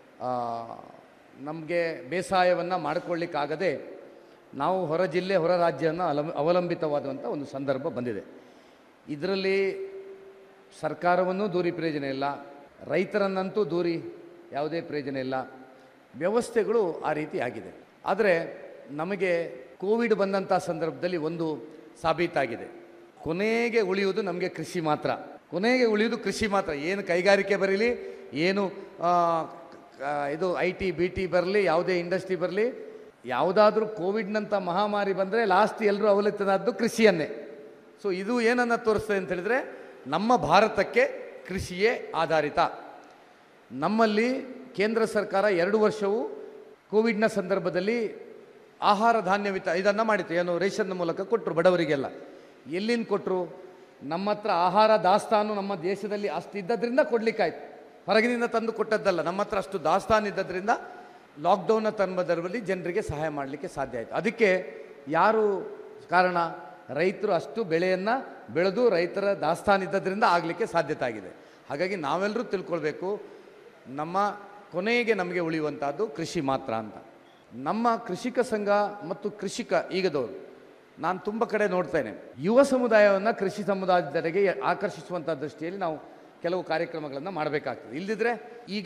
ನಮಗೆ ಬೇಸಾಯವನ್ನು ಮಾಡಿಕೊಳ್ಳಿಕ್ಕಾಗದೆ ನಾವು ಹೊರ ಜಿಲ್ಲೆ ಹೊರ ರಾಜ್ಯವನ್ನು ಅಲಂ ಅವಲಂಬಿತವಾದಂಥ ಒಂದು ಸಂದರ್ಭ ಬಂದಿದೆ ಇದರಲ್ಲಿ ಸರ್ಕಾರವನ್ನೂ ದೂರಿ ಪ್ರಯೋಜನ ಇಲ್ಲ ರೈತರನ್ನಂತೂ ದೂರಿ ಯಾವುದೇ ಪ್ರಯೋಜನ ಇಲ್ಲ ವ್ಯವಸ್ಥೆಗಳು ಆ ರೀತಿ ಆಗಿದೆ ಆದರೆ ನಮಗೆ ಕೋವಿಡ್ ಬಂದಂಥ ಸಂದರ್ಭದಲ್ಲಿ ಒಂದು ಸಾಬೀತಾಗಿದೆ ಕೊನೆಗೆ ಉಳಿಯುವುದು ನಮಗೆ ಕೃಷಿ ಮಾತ್ರ ಕೊನೆಗೆ ಉಳಿಯುವುದು ಕೃಷಿ ಮಾತ್ರ ಏನು ಕೈಗಾರಿಕೆ ಬರಲಿ ಏನು ಆ, ಆ, ಇದು ಐ ಟಿ ಬಿ ಟಿ ಬರಲಿ ಯಾವುದೇ ಇಂಡಸ್ಟ್ರಿ ಬರಲಿ ಯಾವುದಾದ್ರೂ ಕೋವಿಡ್ನಂಥ ಮಹಾಮಾರಿ ಬಂದರೆ ಲಾಸ್ಟ್ ಎಲ್ಲರೂ ಅವಲಂಬಿತನಾದ್ದು ಕೃಷಿಯನ್ನೇ ಸೊ ಇದು ಏನನ್ನು ತೋರಿಸ್ತದೆ ಅಂತ ಹೇಳಿದ್ರೆ ನಮ್ಮ ಭಾರತಕ್ಕೆ ಕೃಷಿಯೇ ಆಧಾರಿತ ನಮ್ಮಲ್ಲಿ ಕೇಂದ್ರ ಸರ್ಕಾರ ಎರಡು ವರ್ಷವು ಕೋವಿಡ್ನ ಸಂದರ್ಭದಲ್ಲಿ ಆಹಾರ ಧಾನ್ಯ ವಿತ ಇದನ್ನು ಮಾಡಿತು ಏನು ರೇಷನ್ ಮೂಲಕ ಕೊಟ್ಟರು ಬಡವರಿಗೆಲ್ಲ ಎಲ್ಲಿಂದ ಕೊಟ್ಟರು ನಮ್ಮ ಹತ್ರ ಆಹಾರ ದಾಸ್ತಾನು ನಮ್ಮ ದೇಶದಲ್ಲಿ ಅಷ್ಟು ಇದ್ದದ್ರಿಂದ ಕೊಡ್ಲಿಕ್ಕಾಯ್ತು ಹೊರಗಿನಿಂದ ತಂದು ಕೊಟ್ಟದ್ದಲ್ಲ ನಮ್ಮ ಹತ್ರ ಅಷ್ಟು ದಾಸ್ತಾನು ಇದ್ದದ್ರಿಂದ ಲಾಕ್ಡೌನ್ನ ಸಂದರ್ಭದಲ್ಲಿ ಜನರಿಗೆ ಸಹಾಯ ಮಾಡಲಿಕ್ಕೆ ಸಾಧ್ಯ ಆಯಿತು ಅದಕ್ಕೆ ಯಾರು ಕಾರಣ ರೈತರು ಅಷ್ಟು ಬೆಳೆಯನ್ನು ಬೆಳೆದು ರೈತರ ದಾಸ್ತಾನಿದ್ದರಿಂದ ಆಗಲಿಕ್ಕೆ ಸಾಧ್ಯತೆ ಆಗಿದೆ ಹಾಗಾಗಿ ನಾವೆಲ್ಲರೂ ತಿಳ್ಕೊಳ್ಬೇಕು ನಮ್ಮ ಕೊನೆಗೆ ನಮಗೆ ಉಳಿಯುವಂಥದ್ದು ಕೃಷಿ ಮಾತ್ರ ಅಂತ ನಮ್ಮ ಕೃಷಿಕ ಸಂಘ ಮತ್ತು ಕೃಷಿಕ ಈಗದವರು ನಾನು ತುಂಬ ಕಡೆ ನೋಡ್ತೇನೆ ಯುವ ಸಮುದಾಯವನ್ನು ಕೃಷಿ ಸಮುದಾಯದೆಡೆಗೆ ಆಕರ್ಷಿಸುವಂಥ ದೃಷ್ಟಿಯಲ್ಲಿ ನಾವು ಕೆಲವು ಕಾರ್ಯಕ್ರಮಗಳನ್ನು ಮಾಡಬೇಕಾಗ್ತದೆ ಇಲ್ಲದಿದ್ದರೆ ಈಗ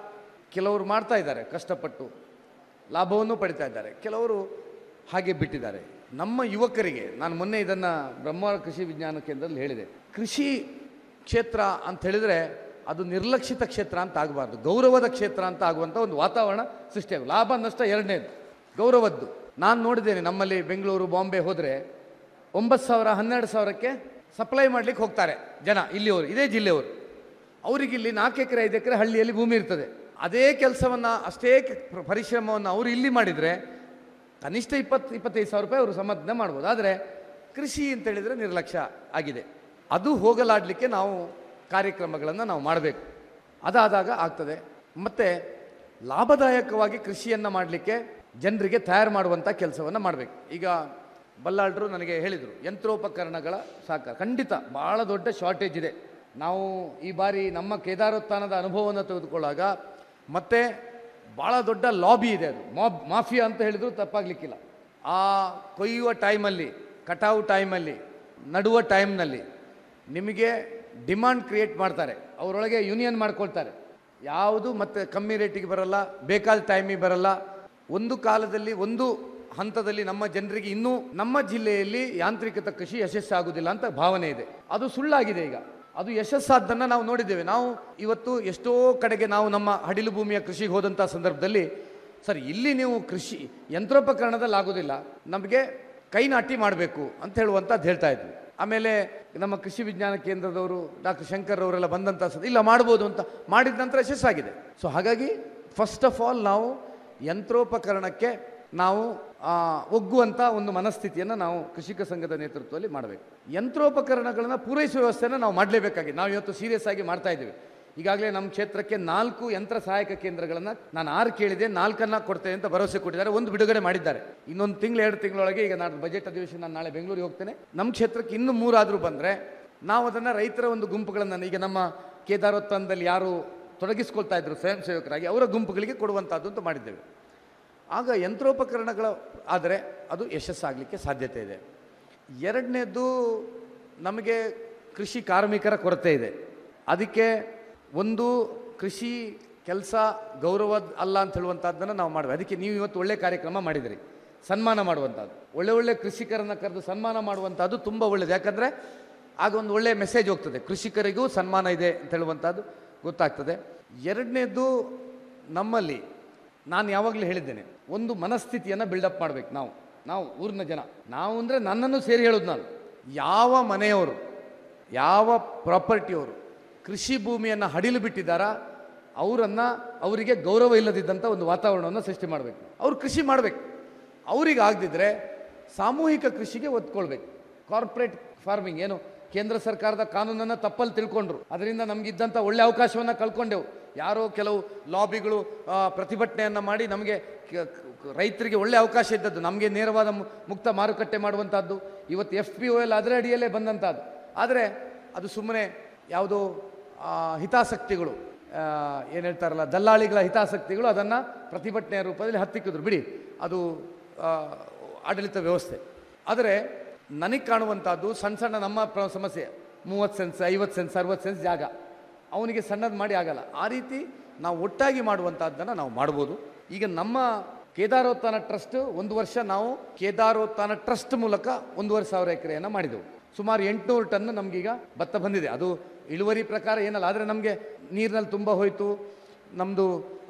ಕೆಲವರು ಮಾಡ್ತಾ ಇದ್ದಾರೆ ಕಷ್ಟಪಟ್ಟು ಲಾಭವನ್ನು ಪಡಿತಾ ಇದ್ದಾರೆ ಕೆಲವರು ಹಾಗೆ ಬಿಟ್ಟಿದ್ದಾರೆ ನಮ್ಮ ಯುವಕರಿಗೆ ನಾನು ಮೊನ್ನೆ ಇದನ್ನು ಬ್ರಹ್ಮಾವರ ಕೃಷಿ ವಿಜ್ಞಾನ ಕೇಂದ್ರದಲ್ಲಿ ಹೇಳಿದೆ ಕೃಷಿ ಕ್ಷೇತ್ರ ಅಂತ ಹೇಳಿದರೆ ಅದು ನಿರ್ಲಕ್ಷಿತ ಕ್ಷೇತ್ರ ಅಂತ ಆಗಬಾರ್ದು ಗೌರವದ ಕ್ಷೇತ್ರ ಅಂತ ಆಗುವಂಥ ಒಂದು ವಾತಾವರಣ ಸೃಷ್ಟಿಯಾಗ ಲಾಭ ನಷ್ಟ ಎರಡನೇದು ಗೌರವದ್ದು ನಾನು ನೋಡಿದ್ದೇನೆ ನಮ್ಮಲ್ಲಿ ಬೆಂಗಳೂರು ಬಾಂಬೆ ಹೋದರೆ ಒಂಬತ್ತು ಸಾವಿರ ಹನ್ನೆರಡು ಸಾವಿರಕ್ಕೆ ಸಪ್ಲೈ ಮಾಡ್ಲಿಕ್ಕೆ ಹೋಗ್ತಾರೆ ಜನ ಇಲ್ಲಿಯವರು ಇದೇ ಜಿಲ್ಲೆಯವರು ಅವರಿಗೆ ಇಲ್ಲಿ ನಾಲ್ಕು ಎಕರೆ ಐದು ಎಕರೆ ಹಳ್ಳಿಯಲ್ಲಿ ಭೂಮಿ ಇರ್ತದೆ ಅದೇ ಕೆಲಸವನ್ನು ಅಷ್ಟೇ ಕ- ಪರಿಶ್ರಮವನ್ನು ಅವರು ಇಲ್ಲಿ ಮಾಡಿದರೆ ಕನಿಷ್ಠ ಇಪ್ಪತ್ತು ಇಪ್ಪತ್ತೈದು ಸಾವಿರ ರೂಪಾಯಿ ಅವರು ಸಂಪಾದನೆ ಮಾಡ್ಬೋದು ಆದರೆ ಕೃಷಿ ಅಂತ ಹೇಳಿದರೆ ನಿರ್ಲಕ್ಷ್ಯ ಆಗಿದೆ ಅದು ಹೋಗಲಾಡಲಿಕ್ಕೆ ನಾವು ಕಾರ್ಯಕ್ರಮಗಳನ್ನು ನಾವು ಮಾಡಬೇಕು ಅದಾದಾಗ ಆಗ್ತದೆ ಮತ್ತು ಲಾಭದಾಯಕವಾಗಿ ಕೃಷಿಯನ್ನು ಮಾಡಲಿಕ್ಕೆ ಜನರಿಗೆ ತಯಾರು ಮಾಡುವಂಥ ಕೆಲಸವನ್ನು ಮಾಡಬೇಕು ಈಗ ಬಲ್ಲಾಳರು ನನಗೆ ಹೇಳಿದರು ಯಂತ್ರೋಪಕರಣಗಳ ಸಾಕಾರ ಖಂಡಿತ ಭಾಳ ದೊಡ್ಡ ಶಾರ್ಟೇಜ್ ಇದೆ ನಾವು ಈ ಬಾರಿ ನಮ್ಮ ಕೇದಾರೋತ್ಥಾನದ ಅನುಭವವನ್ನು ತೆಗೆದುಕೊಳ್ಳುವಾಗ ಮತ್ತೆ ಭಾಳ ದೊಡ್ಡ ಲಾಬಿ ಇದೆ ಅದು ಮಾಬ್ ಮಾಫಿಯಾ ಅಂತ ಹೇಳಿದ್ರು ತಪ್ಪಾಗಲಿಕ್ಕಿಲ್ಲ ಆ ಕೊಯ್ಯುವ ಟೈಮಲ್ಲಿ ಕಟಾವು ಟೈಮಲ್ಲಿ ನಡುವ ಟೈಮ್ನಲ್ಲಿ ನಿಮಗೆ ಡಿಮಾಂಡ್ ಕ್ರಿಯೇಟ್ ಮಾಡ್ತಾರೆ ಅವರೊಳಗೆ ಯೂನಿಯನ್ ಮಾಡ್ಕೊಳ್ತಾರೆ ಯಾವುದು ಮತ್ತೆ ಕಮ್ಮಿ ರೇಟಿಗೆ ಬರಲ್ಲ ಬೇಕಾದ ಟೈಮಿಗೆ ಬರಲ್ಲ ಒಂದು ಕಾಲದಲ್ಲಿ ಒಂದು ಹಂತದಲ್ಲಿ ನಮ್ಮ ಜನರಿಗೆ ಇನ್ನೂ ನಮ್ಮ ಜಿಲ್ಲೆಯಲ್ಲಿ ಯಾಂತ್ರಿಕತ ಕೃಷಿ ಯಶಸ್ಸಾಗುವುದಿಲ್ಲ ಅಂತ ಭಾವನೆ ಇದೆ ಅದು ಸುಳ್ಳಾಗಿದೆ ಈಗ ಅದು ಯಶಸ್ಸಾದ್ದನ್ನು ನಾವು ನೋಡಿದ್ದೇವೆ ನಾವು ಇವತ್ತು ಎಷ್ಟೋ ಕಡೆಗೆ ನಾವು ನಮ್ಮ ಹಡಿಲು ಭೂಮಿಯ ಕೃಷಿಗೆ ಹೋದಂಥ ಸಂದರ್ಭದಲ್ಲಿ ಸರ್ ಇಲ್ಲಿ ನೀವು ಕೃಷಿ ಯಂತ್ರೋಪಕರಣದಲ್ಲಿ ಆಗೋದಿಲ್ಲ ನಮಗೆ ಕೈ ನಾಟಿ ಮಾಡಬೇಕು ಅಂತ ಹೇಳುವಂಥದ್ದು ಹೇಳ್ತಾ ಇದ್ವಿ ಆಮೇಲೆ ನಮ್ಮ ಕೃಷಿ ವಿಜ್ಞಾನ ಕೇಂದ್ರದವರು ಡಾಕ್ಟರ್ ಶಂಕರ್ ಅವರೆಲ್ಲ ಬಂದಂಥ ಸ- ಇಲ್ಲ ಮಾಡ್ಬೋದು ಅಂತ ಮಾಡಿದ ನಂತರ ಯಶಸ್ಸಾಗಿದೆ ಸೊ ಹಾಗಾಗಿ ಫಸ್ಟ್ ಆಫ್ ಆಲ್ ನಾವು ಯಂತ್ರೋಪಕರಣಕ್ಕೆ ನಾವು ಆ, ಒಗ್ಗುವಂಥ ಒಂದು ಮನಸ್ಥಿತಿಯನ್ನು ನಾವು ಕೃಷಿಕ ಸಂಘದ ನೇತೃತ್ವದಲ್ಲಿ ಮಾಡಬೇಕು ಯಂತ್ರೋಪಕರಣಗಳನ್ನು ಪೂರೈಸುವ ವ್ಯವಸ್ಥೆಯನ್ನು ನಾವು ಮಾಡಲೇಬೇಕಾಗಿದೆ ನಾವು ಇವತ್ತು ಸೀರಿಯಸ್ ಆಗಿ ಮಾಡ್ತಾ ಇದ್ದೀವಿ ಈಗಾಗಲೇ ನಮ್ಮ ಕ್ಷೇತ್ರಕ್ಕೆ ನಾಲ್ಕು ಯಂತ್ರ ಸಹಾಯಕ ಕೇಂದ್ರಗಳನ್ನು ನಾನು ಆರು ಕೇಳಿದೆ ನಾಲ್ಕನ್ನ ಕೊಡ್ತೇನೆ ಅಂತ ಭರವಸೆ ಕೊಟ್ಟಿದ್ದಾರೆ ಒಂದು ಬಿಡುಗಡೆ ಮಾಡಿದ್ದಾರೆ ಇನ್ನೊಂದು ತಿಂಗಳು ಎರಡು ತಿಂಗಳೊಳಗೆ ಈಗ ನಾನು ಬಜೆಟ್ ಅಧಿವೇಶನ ನಾನು ನಾಳೆ ಬೆಂಗಳೂರಿಗೆ ಹೋಗ್ತೇನೆ ನಮ್ಮ ಕ್ಷೇತ್ರಕ್ಕೆ ಇನ್ನೂ ಮೂರಾದರೂ ಬಂದರೆ ನಾವು ಅದನ್ನು ರೈತರ ಒಂದು ಗುಂಪುಗಳನ್ನು ಈಗ ನಮ್ಮ ಕೇದಾರೋತ್ಥಾನದಲ್ಲಿ ಯಾರು ತೊಡಗಿಸ್ಕೊಳ್ತಾ ಇದ್ರು ಸ್ವಯಂ ಸೇವಕರಾಗಿ ಅವರ ಗುಂಪುಗಳಿಗೆ ಕೊಡುವಂಥದ್ದು ಅಂತ ಮಾಡಿದ್ದೇವೆ ಆಗ ಯಂತ್ರೋಪಕರಣಗಳು ಆದರೆ ಅದು ಯಶಸ್ಸಾಗಲಿಕ್ಕೆ ಸಾಧ್ಯತೆ ಇದೆ ಎರಡನೇದು ನಮಗೆ ಕೃಷಿ ಕಾರ್ಮಿಕರ ಕೊರತೆ ಇದೆ ಅದಕ್ಕೆ ಒಂದು ಕೃಷಿ ಕೆಲಸ ಗೌರವ ಅಲ್ಲ ಅಂತ ಹೇಳುವಂಥದ್ದನ್ನು ನಾವು ಮಾಡಬೇಕು ಅದಕ್ಕೆ ನೀವು ಇವತ್ತು ಒಳ್ಳೆ ಕಾರ್ಯಕ್ರಮ ಮಾಡಿದಿರಿ ಸನ್ಮಾನ ಮಾಡುವಂಥದ್ದು ಒಳ್ಳೆ ಒಳ್ಳೆ ಕೃಷಿಕರನ್ನು ಕರೆದು ಸನ್ಮಾನ ಮಾಡುವಂಥದ್ದು ತುಂಬ ಒಳ್ಳೆಯದು ಯಾಕಂದರೆ ಆಗ ಒಂದು ಒಳ್ಳೆಯ ಮೆಸೇಜ್ ಹೋಗ್ತದೆ ಕೃಷಿಕರಿಗೂ ಸನ್ಮಾನ ಇದೆ ಅಂತ ಹೇಳುವಂಥದ್ದು ಗೊತ್ತಾಗ್ತದೆ ಎರಡನೇದು ನಮ್ಮಲ್ಲಿ ನಾನು ಯಾವಾಗಲೂ ಹೇಳಿದ್ದೇನೆ ಒಂದು ಮನಸ್ಥಿತಿಯನ್ನು ಬಿಲ್ಡಪ್ ಮಾಡಬೇಕು ನಾವು ನಾವು ಊರಿನ ಜನ ನಾವು ಅಂದರೆ ನನ್ನನ್ನು ಸೇರಿ ಹೇಳೋದು ನಾನು ಯಾವ ಮನೆಯವರು ಯಾವ ಪ್ರಾಪರ್ಟಿಯವರು ಕೃಷಿ ಭೂಮಿಯನ್ನು ಹಡಿಲು ಬಿಟ್ಟಿದ್ದಾರಾ ಅವರನ್ನು ಅವರಿಗೆ ಗೌರವ ಇಲ್ಲದಿದ್ದಂಥ ಒಂದು ವಾತಾವರಣವನ್ನು ಸೃಷ್ಟಿ ಮಾಡಬೇಕು ಅವ್ರು ಕೃಷಿ ಮಾಡಬೇಕು ಅವ್ರಿಗೆ ಆಗದಿದ್ದರೆ ಸಾಮೂಹಿಕ ಕೃಷಿಗೆ ಒತ್ಕೊಳ್ಬೇಕು ಕಾರ್ಪೊರೇಟ್ ಫಾರ್ಮಿಂಗ್ ಏನು ಕೇಂದ್ರ ಸರ್ಕಾರದ ಕಾನೂನನ್ನು ತಪ್ಪಲ್ಲಿ ತಿಳ್ಕೊಂಡ್ರು ಅದರಿಂದ ನಮಗಿದ್ದಂಥ ಒಳ್ಳೆ ಅವಕಾಶವನ್ನು ಕಳ್ಕೊಂಡೆವು ಯಾರೋ ಕೆಲವು ಲಾಬಿಗಳು ಆ, ಪ್ರತಿಭಟನೆಯನ್ನು ಮಾಡಿ ನಮಗೆ ಕ- ಕ- ರೈತರಿಗೆ ಒಳ್ಳೆ ಅವಕಾಶ ಇದ್ದದ್ದು ನಮಗೆ ನೇರವಾದ ಮು- ಮುಕ್ತ ಮಾರುಕಟ್ಟೆ ಮಾಡುವಂಥದ್ದು ಇವತ್ತು ಎಫ್ ಪಿ ಒ ಎಲ್ ಅದರ ಅಡಿಯಲ್ಲೇ ಬಂದಂಥದ್ದು ಆದರೆ ಅದು ಸುಮ್ಮನೆ ಯಾವುದೋ ಆ, ಹಿತಾಸಕ್ತಿಗಳು ಏನು ಹೇಳ್ತಾರಲ್ಲ ದಲ್ಲಾಳಿಗಳ ಹಿತಾಸಕ್ತಿಗಳು ಅದನ್ನು ಪ್ರತಿಭಟನೆಯ ರೂಪದಲ್ಲಿ ಹತ್ತಿಕ್ಕಿದ್ರು ಬಿಡಿ ಅದು ಆ, ಆಡಳಿತ ವ್ಯವಸ್ಥೆ ಆದರೆ ನನಗೆ ಕಾಣುವಂಥದ್ದು ಸಣ್ಣ ಸಣ್ಣ ನಮ್ಮ ಪ್ರ ಸಮಸ್ಯೆ ಮೂವತ್ತು ಸೆನ್ಸ್ ಐವತ್ತು ಸೆನ್ಸ್ ಅರವತ್ತು ಸೆನ್ಸ್ ಜಾಗ ಅವನಿಗೆ ಸಣ್ಣದು ಮಾಡಿ ಆಗಲ್ಲ ಆ ರೀತಿ ನಾವು ಒಟ್ಟಾಗಿ ಮಾಡುವಂಥದ್ದನ್ನು ನಾವು ಮಾಡ್ಬೋದು ಈಗ ನಮ್ಮ ಕೇದಾರೋತ್ಥಾನ ಟ್ರಸ್ಟ್ ಒಂದು ವರ್ಷ ನಾವು ಕೇದಾರೋತ್ಥಾನ ಟ್ರಸ್ಟ್ ಮೂಲಕ ಒಂದೂವರೆ ಸಾವಿರ ಎಕರೆಯನ್ನು ಮಾಡಿದೆವು ಸುಮಾರು ಎಂಟುನೂರು ಟನ್ ನಮಗೀಗ ಭತ್ತ ಬಂದಿದೆ ಅದು ಇಳುವರಿ ಪ್ರಕಾರ ಏನಲ್ಲ ಆದರೆ ನಮಗೆ ನೀರಿನಲ್ಲಿ ತುಂಬ ಹೋಯಿತು ನಮ್ಮದು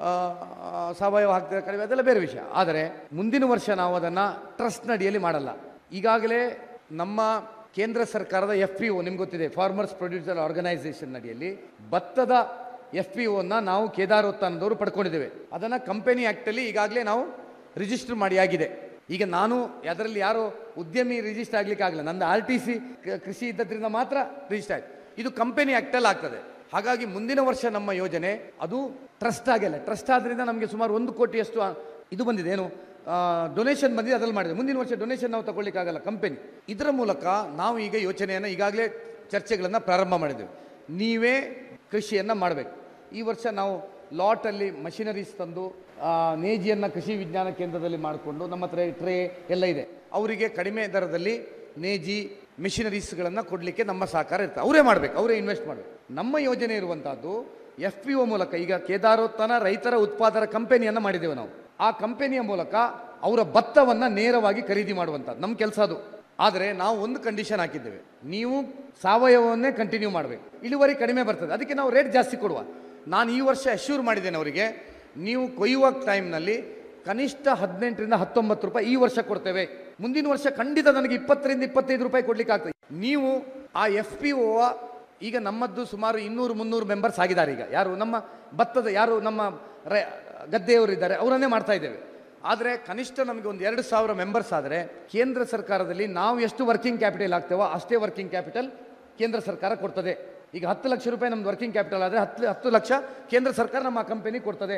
ಸಾವಯವ ಹಾಕ್ತಿರೋ ಕಡಿಮೆ ಅದೆಲ್ಲ ಬೇರೆ ವಿಷಯ ಆದರೆ ಮುಂದಿನ ವರ್ಷ ನಾವು ಅದನ್ನು ಟ್ರಸ್ಟ್ ಅಡಿಯಲ್ಲಿ ಮಾಡಲ್ಲ ಈಗಾಗಲೇ ನಮ್ಮ ಕೇಂದ್ರ ಸರ್ಕಾರದ ಎಫ್ ಪಿ ಒ ನಿಮ್ಗೆ ಗೊತ್ತಿದೆ ಫಾರ್ಮರ್ಸ್ ಪ್ರೊಡ್ಯೂಸರ್ ಆರ್ಗನೈಸೇಷನ್ ಅಡಿಯಲ್ಲಿ ಭತ್ತದ ಎಫ್ ಪಿ ಒನ್ನ ನಾವು ಕೇದಾರೋತ್ಥಾನದವರು ಪಡ್ಕೊಂಡಿದ್ದೇವೆ ಅದನ್ನು ಕಂಪನಿ ಆ್ಯಕ್ಟಲ್ಲಿ ಈಗಾಗಲೇ ನಾವು ರಿಜಿಸ್ಟರ್ ಮಾಡಿ ಆಗಿದೆ ಈಗ ನಾನು ಅದರಲ್ಲಿ ಯಾರೋ ಉದ್ಯಮಿ ರಿಜಿಸ್ಟರ್ ಆಗ್ಲಿಕ್ಕೆ ಆಗಲ್ಲ ನಂದು ಆರ್ ಟಿ ಸಿ ಕೃಷಿ ಇದ್ದದ್ರಿಂದ ಮಾತ್ರ ರಿಜಿಸ್ಟರ್ ಆಯ್ತು ಇದು ಕಂಪನಿ ಆ್ಯಕ್ಟಲ್ಲಿ ಆಗ್ತದೆ ಹಾಗಾಗಿ ಮುಂದಿನ ವರ್ಷ ನಮ್ಮ ಯೋಜನೆ ಅದು ಟ್ರಸ್ಟ್ ಆಗಿಲ್ಲ ಟ್ರಸ್ಟ್ ಆದ್ರಿಂದ ನಮಗೆ ಸುಮಾರು ಒಂದು ಕೋಟಿಯಷ್ಟು ಇದು ಬಂದಿದೆ ಏನು ಡೊನೇಷನ್ ಬಂದಿದೆ ಅದ್ರಲ್ಲಿ ಮಾಡಿದೆ ಮುಂದಿನ ವರ್ಷ ಡೊನೇಷನ್ ನಾವು ತಗೊಳ್ಳಿಕ್ಕಾಗಲ್ಲ ಕಂಪನಿ ಇದರ ಮೂಲಕ ನಾವು ಈಗ ಯೋಚನೆಯನ್ನು ಈಗಾಗಲೇ ಚರ್ಚೆಗಳನ್ನು ಪ್ರಾರಂಭ ಮಾಡಿದ್ದೇವೆ ನೀವೇ ಕೃಷಿಯನ್ನು ಮಾಡಬೇಕು ಈ ವರ್ಷ ನಾವು ಲಾಟಲ್ಲಿ ಮಷಿನರೀಸ್ ತಂದು ಆ, ನೇಜಿಯನ್ನು ಕೃಷಿ ವಿಜ್ಞಾನ ಕೇಂದ್ರದಲ್ಲಿ ಮಾಡಿಕೊಂಡು ನಮ್ಮ ಹತ್ರ ಟ್ರೇ ಎಲ್ಲ ಇದೆ ಅವರಿಗೆ ಕಡಿಮೆ ದರದಲ್ಲಿ ನೇಜಿ ಮಿಷಿನರೀಸ್ಗಳನ್ನು ಕೊಡಲಿಕ್ಕೆ ನಮ್ಮ ಸಹಕಾರ ಇರ್ತದೆ ಅವರೇ ಮಾಡಬೇಕು ಅವರೇ ಇನ್ವೆಸ್ಟ್ ಮಾಡಬೇಕು ನಮ್ಮ ಯೋಜನೆ ಇರುವಂತಹದ್ದು ಎಫ್ ಪಿ ಒ ಮೂಲಕ ಈಗ ಕೇದಾರೋತ್ಥಾನ ರೈತರ ಉತ್ಪಾದಕ ಕಂಪನಿಯನ್ನು ಮಾಡಿದ್ದೇವೆ ನಾವು ಆ ಕಂಪನಿಯ ಮೂಲಕ ಅವರ ಭತ್ತವನ್ನು ನೇರವಾಗಿ ಖರೀದಿ ಮಾಡುವಂಥದ್ದು ನಮ್ಮ ಕೆಲಸ ಅದು ಆದರೆ ನಾವು ಒಂದು ಕಂಡೀಷನ್ ಹಾಕಿದ್ದೇವೆ ನೀವು ಸಾವಯವನ್ನೇ ಕಂಟಿನ್ಯೂ ಮಾಡಬೇಕು ಇಳುವರಿ ಕಡಿಮೆ ಬರ್ತದೆ ಅದಕ್ಕೆ ನಾವು ರೇಟ್ ಜಾಸ್ತಿ ಕೊಡುವ ನಾನು ಈ ವರ್ಷ ಅಶ್ಯೂರ್ ಮಾಡಿದ್ದೇನೆ ಅವರಿಗೆ ನೀವು ಕೊಯ್ಯುವ ಟೈಮ್ನಲ್ಲಿ ಕನಿಷ್ಠ ಹದಿನೆಂಟರಿಂದ ಹತ್ತೊಂಬತ್ತು ರೂಪಾಯಿ ಈ ವರ್ಷ ಕೊಡ್ತೇವೆ ಮುಂದಿನ ವರ್ಷ ಖಂಡಿತ ನನಗೆ ಇಪ್ಪತ್ತರಿಂದ ಇಪ್ಪತ್ತೈದು ರೂಪಾಯಿ ಕೊಡ್ಲಿಕ್ಕೆ ಆಗ್ತದೆ ನೀವು ಆ ಎಫ್ ಪಿ ಒ ಈಗ ನಮ್ಮದ್ದು ಸುಮಾರು ಇನ್ನೂರು ಮುನ್ನೂರು ಮೆಂಬರ್ಸ್ ಆಗಿದ್ದಾರೆ ಈಗ ಯಾರು ನಮ್ಮ ಭತ್ತದ ಯಾರು ನಮ್ಮ ರೈ ಗದ್ದೆಯವರು ಇದ್ದಾರೆ ಅವರನ್ನೇ ಮಾಡ್ತಾ ಇದ್ದೇವೆ ಆದರೆ ಕನಿಷ್ಠ ನಮಗೆ ಒಂದು ಎರಡು ಸಾವಿರ ಮೆಂಬರ್ಸ್ ಆದರೆ ಕೇಂದ್ರ ಸರ್ಕಾರದಲ್ಲಿ ನಾವು ಎಷ್ಟು ವರ್ಕಿಂಗ್ ಕ್ಯಾಪಿಟಲ್ ಆಗ್ತೇವೋ ಅಷ್ಟೇ ವರ್ಕಿಂಗ್ ಕ್ಯಾಪಿಟಲ್ ಕೇಂದ್ರ ಸರ್ಕಾರ ಕೊಡ್ತದೆ ಈಗ ಹತ್ತು ಲಕ್ಷ ರೂಪಾಯಿ ನಮ್ದು ವರ್ಕಿಂಗ್ ಕ್ಯಾಪಿಟಲ್ ಆದರೆ ಹತ್ತು ಹತ್ತು ಲಕ್ಷ ಕೇಂದ್ರ ಸರ್ಕಾರ ನಮ್ಮ ಕಂಪನಿ ಕೊಡ್ತದೆ